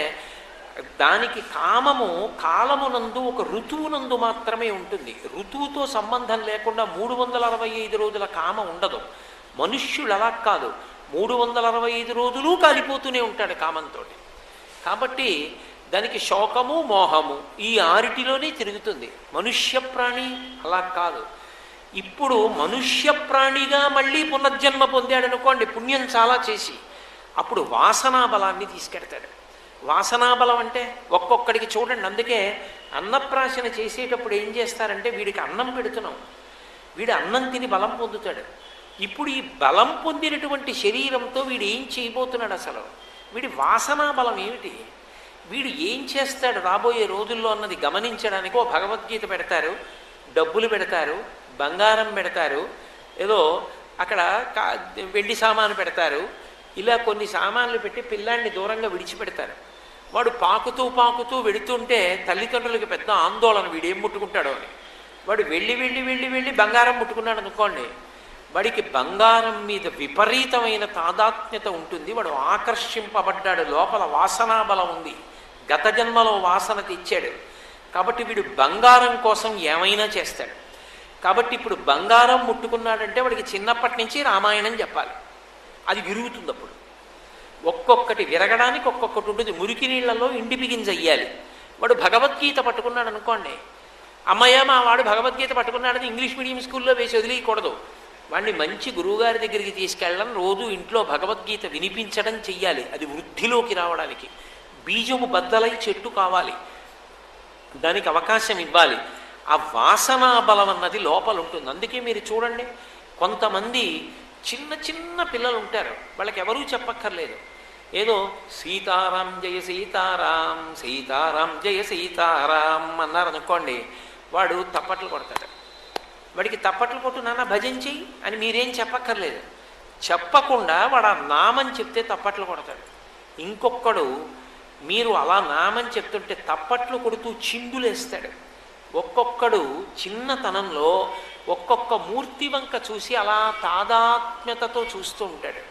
దానికి కామము కాలమునందు ఒక ఋతువునందు మాత్రమే ఉంటుంది ఋతువుతో సంబంధం లేకుండా మూడు వందల అరవై ఐదు రోజుల కామ ఉండదు మనుష్యుడు అలా కాదు మూడు వందల అరవై ఐదు రోజులు కాలిపోతూనే ఉంటాడు కామంతో కాబట్టి దానికి శోకము మోహము ఈ ఆరిటిలోనే తిరుగుతుంది మనుష్య ప్రాణి అలా కాదు ఇప్పుడు మనుష్య ప్రాణిగా మళ్ళీ పునర్జన్మ పొందాడు అనుకోండి పుణ్యం చాలా చేసి అప్పుడు వాసనా బలాన్ని తీసుకెడతాడు వాసనా బలం అంటే ఒక్కొక్కడికి చూడండి అందుకే అన్నప్రాశన చేసేటప్పుడు ఏం చేస్తారంటే వీడికి అన్నం పెడుతున్నాం వీడు అన్నం తిని బలం పొందుతాడు ఇప్పుడు ఈ బలం పొందినటువంటి శరీరంతో వీడు ఏం చేయబోతున్నాడు అసలు వీడి వాసనా బలం ఏమిటి వీడు ఏం చేస్తాడు రాబోయే రోజుల్లో అన్నది గమనించడానికి ఓ భగవద్గీత పెడతారు డబ్బులు పెడతారు బంగారం పెడతారు ఏదో అక్కడ కా వెండి సామాను పెడతారు ఇలా కొన్ని సామాన్లు పెట్టి పిల్లాన్ని దూరంగా విడిచిపెడతారు వాడు పాకుతూ పాకుతూ వెడుతుంటే తల్లిదండ్రులకి పెద్ద ఆందోళన వీడేం ముట్టుకుంటాడో అని వాడు వెళ్ళి వెళ్ళి వెళ్ళి వెళ్ళి బంగారం ముట్టుకున్నాడు అనుకోండి వాడికి బంగారం మీద విపరీతమైన తాదాత్మ్యత ఉంటుంది వాడు ఆకర్షింపబడ్డాడు లోపల వాసనా బలం ఉంది గత జన్మలో వాసన తెచ్చాడు కాబట్టి వీడు బంగారం కోసం ఏమైనా చేస్తాడు కాబట్టి ఇప్పుడు బంగారం ముట్టుకున్నాడంటే వాడికి చిన్నప్పటి నుంచి రామాయణం చెప్పాలి అది విరుగుతుంది అప్పుడు ఒక్కొక్కటి విరగడానికి ఒక్కొక్కటి ఉంటుంది మురికి నీళ్లలో ఇండి బిగింజ అయ్యాలి వాడు భగవద్గీత పట్టుకున్నాడు అనుకోండి అమ్మయ్య మా వాడు భగవద్గీత పట్టుకున్నాడని ఇంగ్లీష్ మీడియం స్కూల్లో వేసి వదిలేయకూడదు వాడిని మంచి గురువుగారి దగ్గరికి తీసుకెళ్ళడం రోజు ఇంట్లో భగవద్గీత వినిపించడం చెయ్యాలి అది వృద్ధిలోకి రావడానికి బీజము బద్దలై చెట్టు కావాలి దానికి అవకాశం ఇవ్వాలి ఆ వాసనా బలం అన్నది లోపల ఉంటుంది అందుకే మీరు చూడండి కొంతమంది చిన్న చిన్న పిల్లలు ఉంటారు వాళ్ళకి ఎవరూ చెప్పక్కర్లేదు ఏదో సీతారాం జయ సీతారాం సీతారాం జయ సీతారాం అన్నారు అనుకోండి వాడు తప్పట్లు కొడతాడు వాడికి తప్పట్లు కొట్టు నాన్న భజన చెయ్యి అని మీరేం చెప్పక్కర్లేదు చెప్పకుండా వాడు ఆ నామం చెప్తే తప్పట్లు కొడతాడు ఇంకొకడు మీరు అలా నామం చెప్తుంటే తప్పట్లు కొడుతూ చిందులేస్తాడు ఒక్కొక్కడు చిన్నతనంలో ఒక్కొక్క మూర్తి వంక చూసి అలా తాదాత్మ్యతతో చూస్తూ ఉంటాడు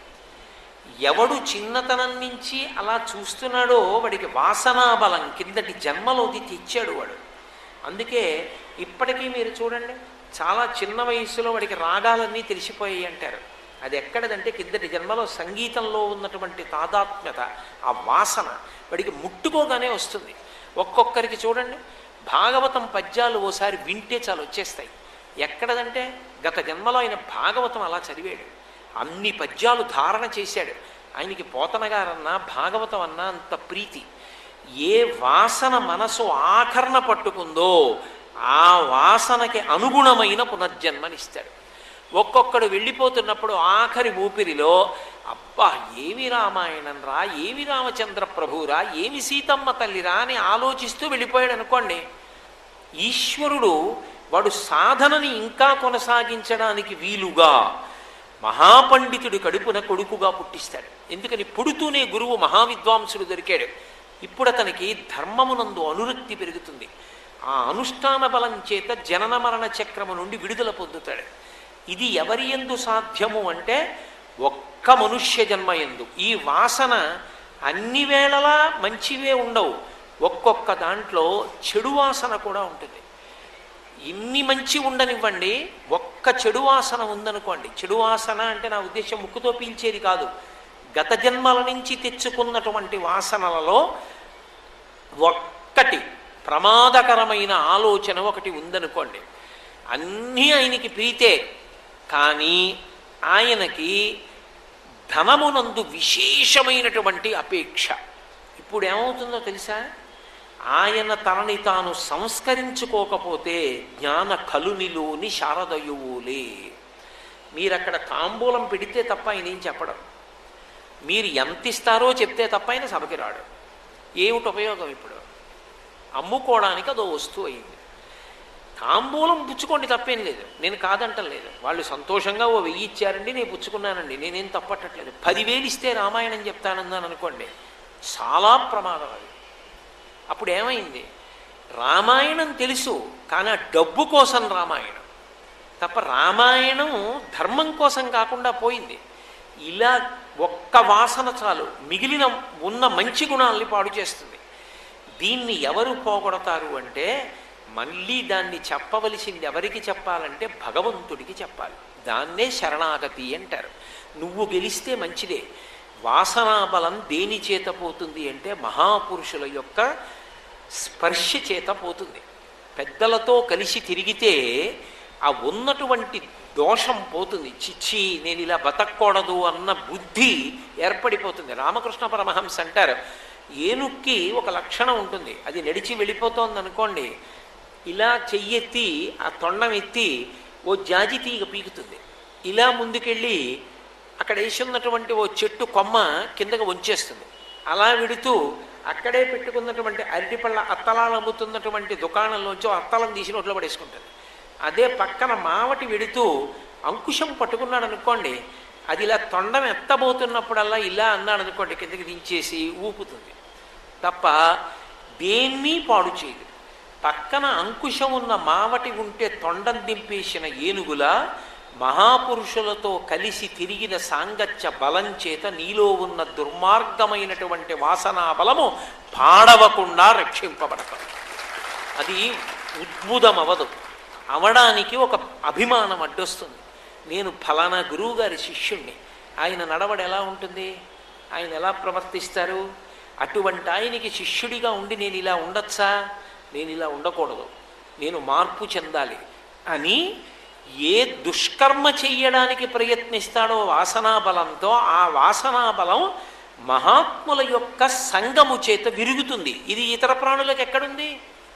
ఎవడు చిన్నతనం నుంచి అలా చూస్తున్నాడో వాడికి వాసనా బలం కిందటి జన్మలోది తెచ్చాడు వాడు అందుకే ఇప్పటికీ మీరు చూడండి చాలా చిన్న వయస్సులో వాడికి రాగాలన్నీ తెలిసిపోయాయి అంటారు అది ఎక్కడదంటే కిందటి జన్మలో సంగీతంలో ఉన్నటువంటి తాదాత్మ్యత ఆ వాసన వాడికి ముట్టుకోగానే వస్తుంది ఒక్కొక్కరికి చూడండి భాగవతం పద్యాలు ఓసారి వింటే చాలు వచ్చేస్తాయి ఎక్కడదంటే గత జన్మలో ఆయన భాగవతం అలా చదివాడు అన్ని పద్యాలు ధారణ చేశాడు ఆయనకి పోతన గారన్నా భాగవతం అన్నా అంత ప్రీతి ఏ వాసన మనసు ఆకరణ పట్టుకుందో ఆ వాసనకి అనుగుణమైన పునర్జన్మనిస్తాడు ఒక్కొక్కడు వెళ్ళిపోతున్నప్పుడు ఆఖరి ఊపిరిలో అబ్బా ఏమి రామాయణం రా ఏమి రామచంద్ర ప్రభురా ఏమి సీతమ్మ తల్లిరా అని ఆలోచిస్తూ వెళ్ళిపోయాడు అనుకోండి ఈశ్వరుడు వాడు సాధనని ఇంకా కొనసాగించడానికి వీలుగా మహాపండితుడి కడుపున కొడుకుగా పుట్టిస్తాడు ఎందుకని పుడుతూనే గురువు మహావిద్వాంసుడు దొరికాడు ఇప్పుడు అతనికి ధర్మమునందు అనురక్తి పెరుగుతుంది ఆ అనుష్ఠాన బలం చేత జనన మరణ చక్రము నుండి విడుదల పొందుతాడు ఇది ఎవరి ఎందు సాధ్యము అంటే ఒక్క మనుష్య జన్మ ఎందు ఈ వాసన అన్ని వేళలా మంచివే ఉండవు ఒక్కొక్క దాంట్లో చెడు వాసన కూడా ఉంటుంది ఇన్ని మంచి ఉండనివ్వండి ఒక్క చెడు వాసన ఉందనుకోండి చెడు వాసన అంటే నా ఉద్దేశం ముక్కుతో పీల్చేది కాదు గత జన్మల నుంచి తెచ్చుకున్నటువంటి వాసనలలో ఒక్కటి ప్రమాదకరమైన ఆలోచన ఒకటి ఉందనుకోండి అన్నీ ఆయనకి ప్రీతే కానీ ఆయనకి ధనమునందు విశేషమైనటువంటి అపేక్ష ఇప్పుడు ఏమవుతుందో తెలుసా ఆయన తనని తాను సంస్కరించుకోకపోతే జ్ఞాన కలునిలోని శారదయువులే మీరు అక్కడ తాంబూలం పెడితే తప్ప ఆయన ఏం చెప్పడం మీరు ఎంత ఇస్తారో చెప్తే తప్ప ఆయన సభకి రాడు ఏమిటి ఉపయోగం ఇప్పుడు అమ్ముకోవడానికి అదో వస్తువు అయింది తాంబూలం పుచ్చుకోండి తప్పేం లేదు నేను కాదంటం లేదు వాళ్ళు సంతోషంగా ఓ వెయ్యి ఇచ్చారండి నేను పుచ్చుకున్నానండి నేనేం తప్పట్టట్లేదు పదివేలు ఇస్తే రామాయణం చెప్తానన్నాను అనుకోండి చాలా ప్రమాదం అది అప్పుడు ఏమైంది రామాయణం తెలుసు కానీ ఆ డబ్బు కోసం రామాయణం తప్ప రామాయణం ధర్మం కోసం కాకుండా పోయింది ఇలా ఒక్క వాసన చాలు మిగిలిన ఉన్న మంచి గుణాల్ని పాడు చేస్తుంది దీన్ని ఎవరు పోగొడతారు అంటే మళ్ళీ దాన్ని చెప్పవలసింది ఎవరికి చెప్పాలంటే భగవంతుడికి చెప్పాలి దాన్నే శరణాగతి అంటారు నువ్వు గెలిస్తే మంచిదే వాసనా బలం దేని చేత పోతుంది అంటే మహాపురుషుల యొక్క స్పర్శ చేత పోతుంది పెద్దలతో కలిసి తిరిగితే ఆ ఉన్నటువంటి దోషం పోతుంది చిచ్చి నేను ఇలా బతకూడదు అన్న బుద్ధి ఏర్పడిపోతుంది రామకృష్ణ పరమహంస అంటారు ఏనుక్కి ఒక లక్షణం ఉంటుంది అది నడిచి వెళ్ళిపోతోంది అనుకోండి ఇలా చెయ్యెత్తి ఆ తొండం ఎత్తి ఓ జాజి తీగ పీకుతుంది ఇలా ముందుకెళ్ళి అక్కడ వేసి ఉన్నటువంటి ఓ చెట్టు కొమ్మ కిందకు వంచేస్తుంది అలా విడుతూ అక్కడే పెట్టుకున్నటువంటి అరటిపళ్ళ అత్తలాలు అమ్ముతున్నటువంటి దుకాణంలోంచి ఓ అత్తలం తీసి నోట్లో పడేసుకుంటుంది అదే పక్కన మావటి వెడుతూ అంకుశం పట్టుకున్నాడు అనుకోండి అది ఇలా తొండం ఎత్తబోతున్నప్పుడల్లా ఇలా అన్నాడు అనుకోండి కిందకి దించేసి ఊపుతుంది తప్ప దేన్ని పాడు చేయదు పక్కన అంకుశం ఉన్న మావటి ఉంటే తొండం దింపేసిన ఏనుగుల మహాపురుషులతో కలిసి తిరిగిన సాంగత్య బలం చేత నీలో ఉన్న దుర్మార్గమైనటువంటి వాసనా బలము పాడవకుండా రక్షింపబడతాం అది ఉద్భుతం అవదు అవడానికి ఒక అభిమానం అడ్డొస్తుంది నేను ఫలానా గురువు గారి శిష్యుణ్ణి ఆయన నడవడ ఎలా ఉంటుంది ఆయన ఎలా ప్రవర్తిస్తారు అటువంటి ఆయనకి శిష్యుడిగా ఉండి నేను ఇలా ఉండొచ్చా నేను ఇలా ఉండకూడదు నేను మార్పు చెందాలి అని ఏ దుష్కర్మ చెయ్యడానికి ప్రయత్నిస్తాడో వాసనా బలంతో ఆ వాసనా బలం మహాత్ముల యొక్క సంగము చేత విరుగుతుంది ఇది ఇతర ప్రాణులకు ఎక్కడుంది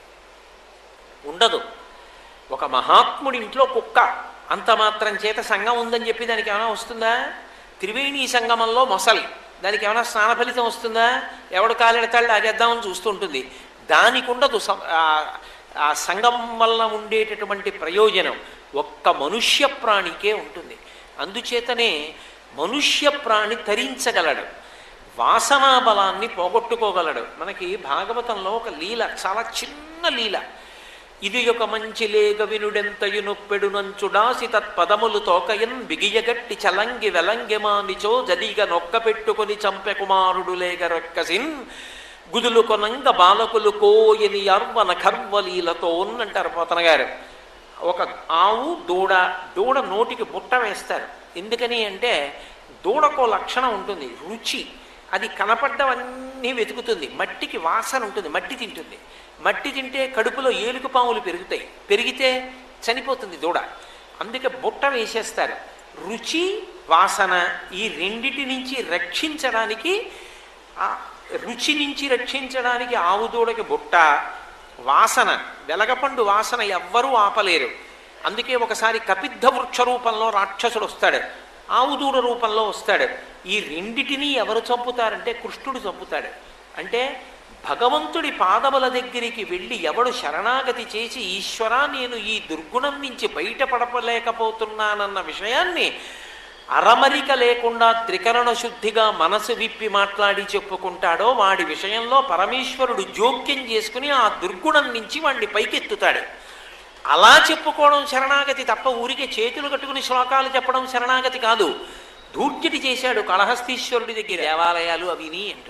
ఉండదు ఒక మహాత్ముడి ఇంట్లో కుక్క అంత మాత్రం చేత సంఘం ఉందని చెప్పి దానికి ఏమైనా వస్తుందా త్రివేణి సంగమంలో మొసలి దానికి ఏమైనా స్నాన ఫలితం వస్తుందా ఎవడు కాలెడతాళ్ళు అదేద్దామని చూస్తుంటుంది దానికి ఉండదు సం- ఆ- ఆ సంఘం వల్ల ఉండేటటువంటి ప్రయోజనం ఒక్క మనుష్య ప్రాణికే ఉంటుంది అందుచేతనే మనుష్య ప్రాణి తరించగలడు వాసనా బలాన్ని పోగొట్టుకోగలడు మనకి భాగవతంలో ఒక లీల చాలా చిన్న లీల ఇది ఒక మంచి లేగ వినుడెంతయు నొప్పెడు నంచుడాసి తత్పదములు తోకయన్ బిగియగట్టి చలంగి వెలంగి మానిచో జదిగ నొక్క పెట్టుకొని చంపె కుమారుడు లేగ రొక్కసిన్ గుదులు కొనంగ బాలకులు కోయని అర్వన ఖర్వలీలతో అంటారు పోతన గారు ఒక ఆవు దూడ దూడ నోటికి బుట్ట వేస్తారు ఎందుకని అంటే దూడకో లక్షణం ఉంటుంది రుచి అది కనపడ్డవన్నీ వెతుకుతుంది మట్టికి వాసన ఉంటుంది మట్టి తింటుంది మట్టి తింటే కడుపులో ఏలుగు పాములు పెరుగుతాయి పెరిగితే చనిపోతుంది దూడ అందుకే బుట్ట వేసేస్తారు రుచి వాసన ఈ రెండిటి నుంచి రక్షించడానికి ఆ రుచి నుంచి రక్షించడానికి ఆవు దూడకి బుట్ట వాసన వెలగపండు వాసన ఎవ్వరూ ఆపలేరు అందుకే ఒకసారి కపిద్ధ వృక్ష రూపంలో రాక్షసుడు వస్తాడు ఆవుదూడ రూపంలో వస్తాడు ఈ రెండిటినీ ఎవరు చంపుతారంటే కృష్ణుడు చంపుతాడు అంటే భగవంతుడి పాదముల దగ్గరికి వెళ్ళి ఎవడు శరణాగతి చేసి ఈశ్వరా నేను ఈ దుర్గుణం నుంచి బయటపడలేకపోతున్నానన్న విషయాన్ని అరమరిక లేకుండా త్రికరణ శుద్ధిగా మనసు విప్పి మాట్లాడి చెప్పుకుంటాడో వాడి విషయంలో పరమేశ్వరుడు జోక్యం చేసుకుని ఆ దుర్గుణం నుంచి వాడిని పైకెత్తుతాడు అలా చెప్పుకోవడం శరణాగతి తప్ప ఊరికే చేతులు కట్టుకుని శ్లోకాలు చెప్పడం శరణాగతి కాదు ధూర్జటి చేశాడు కళహస్తీశ్వరుడి దగ్గర దేవాలయాలు అవిని అంటూ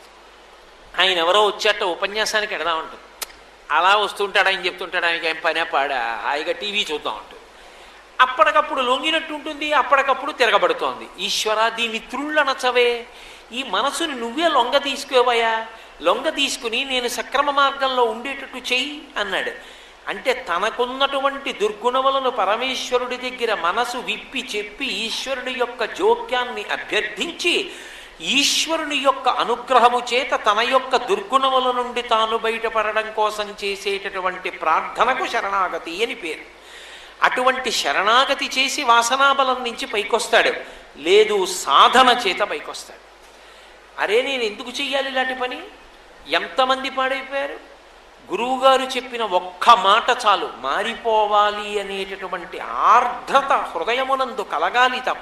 ఆయన ఎవరో వచ్చేట ఉపన్యాసానికి ఎడదా ఉంటుంది అలా వస్తుంటాడు ఆయన చెప్తుంటాడు ఆయనకి ఏం పనే పాడా హాయిగా టీవీ చూద్దాం అంటూ అప్పటికప్పుడు లొంగినట్టు ఉంటుంది అప్పటికప్పుడు తిరగబడుతోంది ఈశ్వర దీన్ని త్రుళ్ళనచవే ఈ మనసుని నువ్వే లొంగ తీసుకోవయా లొంగ తీసుకుని నేను సక్రమ మార్గంలో ఉండేటట్టు చెయ్యి అన్నాడు అంటే తనకున్నటువంటి దుర్గుణములను పరమేశ్వరుడి దగ్గర మనసు విప్పి చెప్పి ఈశ్వరుడి యొక్క జోక్యాన్ని అభ్యర్థించి ఈశ్వరుని యొక్క అనుగ్రహము చేత తన యొక్క దుర్గుణముల నుండి తాను బయటపడడం కోసం చేసేటటువంటి ప్రార్థనకు శరణాగతి అని పేరు అటువంటి శరణాగతి చేసి వాసనాబలం నుంచి పైకొస్తాడు లేదు సాధన చేత పైకొస్తాడు అరే నేను ఎందుకు చెయ్యాలి ఇలాంటి పని ఎంతమంది పాడైపోయారు గురువుగారు చెప్పిన ఒక్క మాట చాలు మారిపోవాలి అనేటటువంటి ఆర్ద్రత హృదయమునందు కలగాలి తప్ప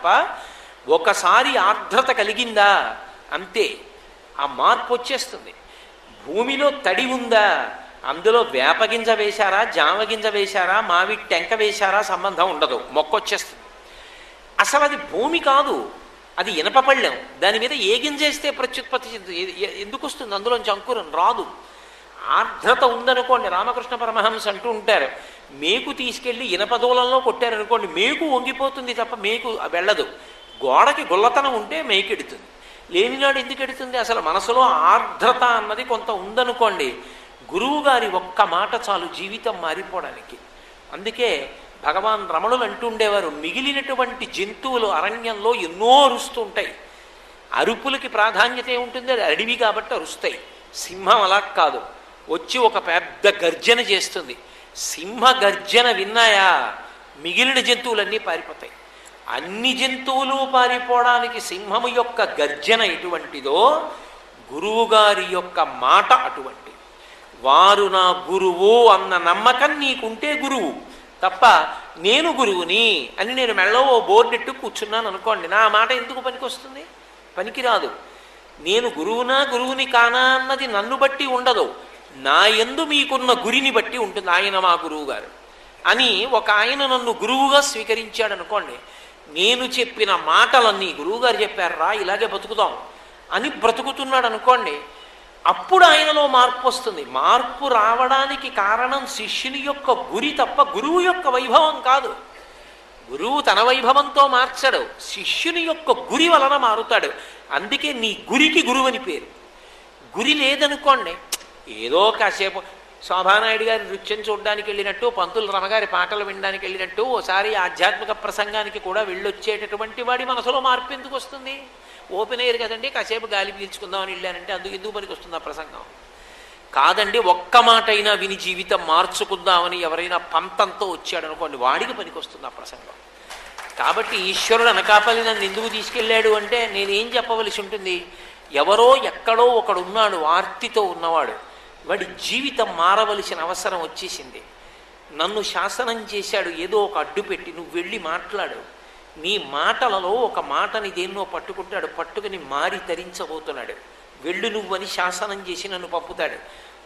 ఒకసారి ఆర్ద్రత కలిగిందా అంతే ఆ మార్పు వచ్చేస్తుంది భూమిలో తడి ఉందా అందులో వేపగింజ వేశారా జామగింజ వేశారా మావి టెంక వేశారా సంబంధం ఉండదు మొక్క వచ్చేస్తుంది అసలు అది భూమి కాదు అది ఇనప పళ్ళెం దాని మీద ఏ గింజ వేస్తే ప్రత్యుత్పత్తి చెందుతుంది ఏ- ఏ- ఎందుకు వస్తుంది అందులోంచి అంకురం రాదు ఆర్ద్రత ఉందనుకోండి రామకృష్ణ పరమహంస అంటూ ఉంటారు మేకు తీసుకెళ్ళి ఇనపదూలంలో కొట్టారనుకోండి మేకు వంగిపోతుంది తప్ప మేకు వెళ్ళదు గోడకి గుల్లతనం ఉంటే మేకెడుతుంది లేనినాడు ఎందుకు ఎడుతుంది అసలు మనసులో ఆర్ద్రత అన్నది కొంత ఉందనుకోండి గురువు గారి ఒక్క మాట చాలు జీవితం మారిపోవడానికి అందుకే భగవాన్ రమణులు అంటుండేవారు మిగిలినటువంటి జంతువులు అరణ్యంలో ఎన్నో అరుస్తూ ఉంటాయి అరుపులకి ప్రాధాన్యత ఏముంటుంది అది అడవి కాబట్టి అరుస్తాయి సింహం అలా కాదు వచ్చి ఒక పెద్ద గర్జన చేస్తుంది సింహ గర్జన విన్నాయా మిగిలిన జంతువులన్నీ పారిపోతాయి అన్ని జంతువులు పారిపోవడానికి సింహము యొక్క గర్జన ఎటువంటిదో గురువుగారి యొక్క మాట అటువంటిది వారు నా గురువు అన్న నమ్మకం నీకుంటే గురువు తప్ప నేను గురువుని అని నేను మెళ్ళో ఓ బోర్డెట్టు కూర్చున్నాను అనుకోండి నా మాట ఎందుకు పనికొస్తుంది పనికిరాదు నేను గురువునా గురువుని కానా అన్నది నన్ను బట్టి ఉండదు నా ఎందు మీకున్న గురిని బట్టి ఉంటుంది ఆయన మా గురువు గారు అని ఒక ఆయన నన్ను గురువుగా స్వీకరించాడు అనుకోండి నేను చెప్పిన మాటలన్నీ గురువుగారు చెప్పారా ఇలాగే బతుకుదాం అని బ్రతుకుతున్నాడు అనుకోండి అప్పుడు ఆయనలో మార్పు వస్తుంది మార్పు రావడానికి కారణం శిష్యుని యొక్క గురి తప్ప గురువు యొక్క వైభవం కాదు గురువు తన వైభవంతో మార్చడు శిష్యుని యొక్క గురి వలన మారుతాడు అందుకే నీ గురికి గురువు అని పేరు గురి లేదనుకోండి ఏదో కాసేపు శోభానాయుడు గారి నృత్యం చూడడానికి వెళ్ళినట్టు పంతులు రమగారి పాటలు వినడానికి వెళ్ళినట్టు ఓసారి ఆధ్యాత్మిక ప్రసంగానికి కూడా వెళ్ళొచ్చేటటువంటి వాడి మనసులో మార్పు ఎందుకు వస్తుంది ఓపెన్ ఎయిర్ కదండి కాసేపు గాలి పీల్చుకుందామని వెళ్ళానంటే అందుకు ఎందుకు పనికి వస్తుంది ఆ ప్రసంగం కాదండి ఒక్క మాట అయినా విని జీవితం మార్చుకుందామని ఎవరైనా పంతంతో వచ్చాడు అనుకోండి వాడికి పనికి వస్తుంది ఆ ప్రసంగం కాబట్టి ఈశ్వరుడు అనకాపల్లి నన్ను ఎందుకు తీసుకెళ్ళాడు అంటే నేనేం చెప్పవలసి ఉంటుంది ఎవరో ఎక్కడో ఒకడు ఉన్నాడు ఆర్తితో ఉన్నవాడు వాడి జీవితం మారవలసిన అవసరం వచ్చేసింది నన్ను శాసనం చేశాడు ఏదో ఒక అడ్డు పెట్టి నువ్వు వెళ్ళి మాట్లాడు నీ మాటలలో ఒక మాటని దేన్నో పట్టుకుంటాడు పట్టుకుని మారి తరించబోతున్నాడు వెళ్ళు నువ్వని శాసనం చేసి నన్ను పంపుతాడు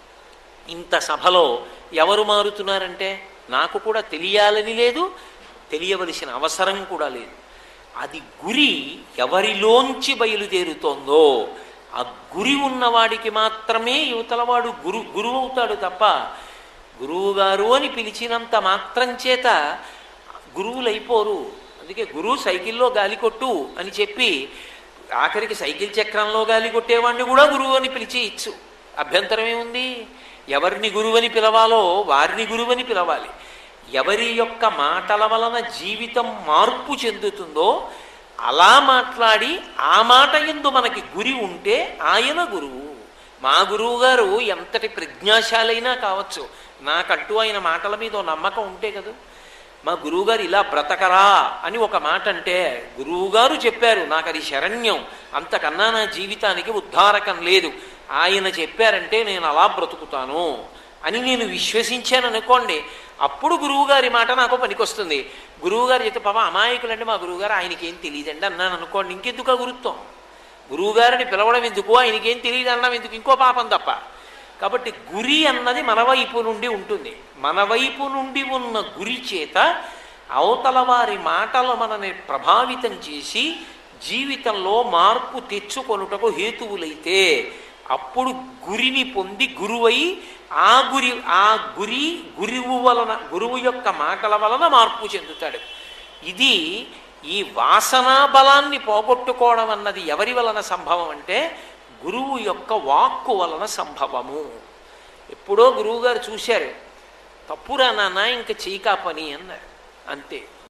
ఇంత సభలో ఎవరు మారుతున్నారంటే నాకు కూడా తెలియాలని లేదు తెలియవలసిన అవసరం కూడా లేదు అది గురి ఎవరిలోంచి బయలుదేరుతోందో ఆ గురి ఉన్నవాడికి మాత్రమే యువతలవాడు గురు గురువు అవుతాడు తప్ప గురువుగారు అని పిలిచినంత మాత్రం చేత గురువులైపోరు అందుకే గురువు సైకిల్లో గాలి కొట్టు అని చెప్పి ఆఖరికి సైకిల్ చక్రంలో గాలి కొట్టేవాడిని కూడా గురువు అని పిలిచి ఇచ్చు అభ్యంతరం ఏముంది ఎవరిని గురువని పిలవాలో వారిని గురువని పిలవాలి ఎవరి యొక్క మాటల వలన జీవితం మార్పు చెందుతుందో అలా మాట్లాడి ఆ మాట ఎందు మనకి గురి ఉంటే ఆయన గురువు మా గురువుగారు ఎంతటి ప్రజ్ఞాశాలైనా కావచ్చు నాకంటూ ఆయన మాటల మీద ఓ నమ్మకం ఉంటే కదా మా గురువుగారు ఇలా బ్రతకరా అని ఒక మాట అంటే గురువుగారు చెప్పారు నాకు అది శరణ్యం అంతకన్నా నా జీవితానికి ఉద్ధారకం లేదు ఆయన చెప్పారంటే నేను అలా బ్రతుకుతాను అని నేను విశ్వసించాను అనుకోండి అప్పుడు గురువుగారి మాట నాకు పనికొస్తుంది గురువుగారు చెప్తే పాప అమాయకులంటే మా గురువుగారు ఆయనకి ఏం తెలియదండి అన్నాను అనుకోండి ఇంకెందుకు ఆ గురుత్వం గురువుగారిని పిలవడం ఎందుకు ఆయనకేం తెలియదు అన్నాం ఎందుకు ఇంకో పాపం తప్ప కాబట్టి గురి అన్నది మన వైపు నుండి ఉంటుంది మన వైపు నుండి ఉన్న గురి చేత అవతల వారి మాటలు మనని ప్రభావితం చేసి జీవితంలో మార్పు తెచ్చుకొనుటకు హేతువులైతే అప్పుడు గురిని పొంది గురువై ఆ గురి ఆ గురి గురువు వలన గురువు యొక్క మాటల వలన మార్పు చెందుతాడు ఇది ఈ వాసనా బలాన్ని పోగొట్టుకోవడం అన్నది ఎవరి వలన సంభవం అంటే గురువు యొక్క వాక్కు వలన సంభవము ఎప్పుడో గురువుగారు చూశారు తప్పురా నాన్న ఇంక చీకా పని అన్నారు అంతే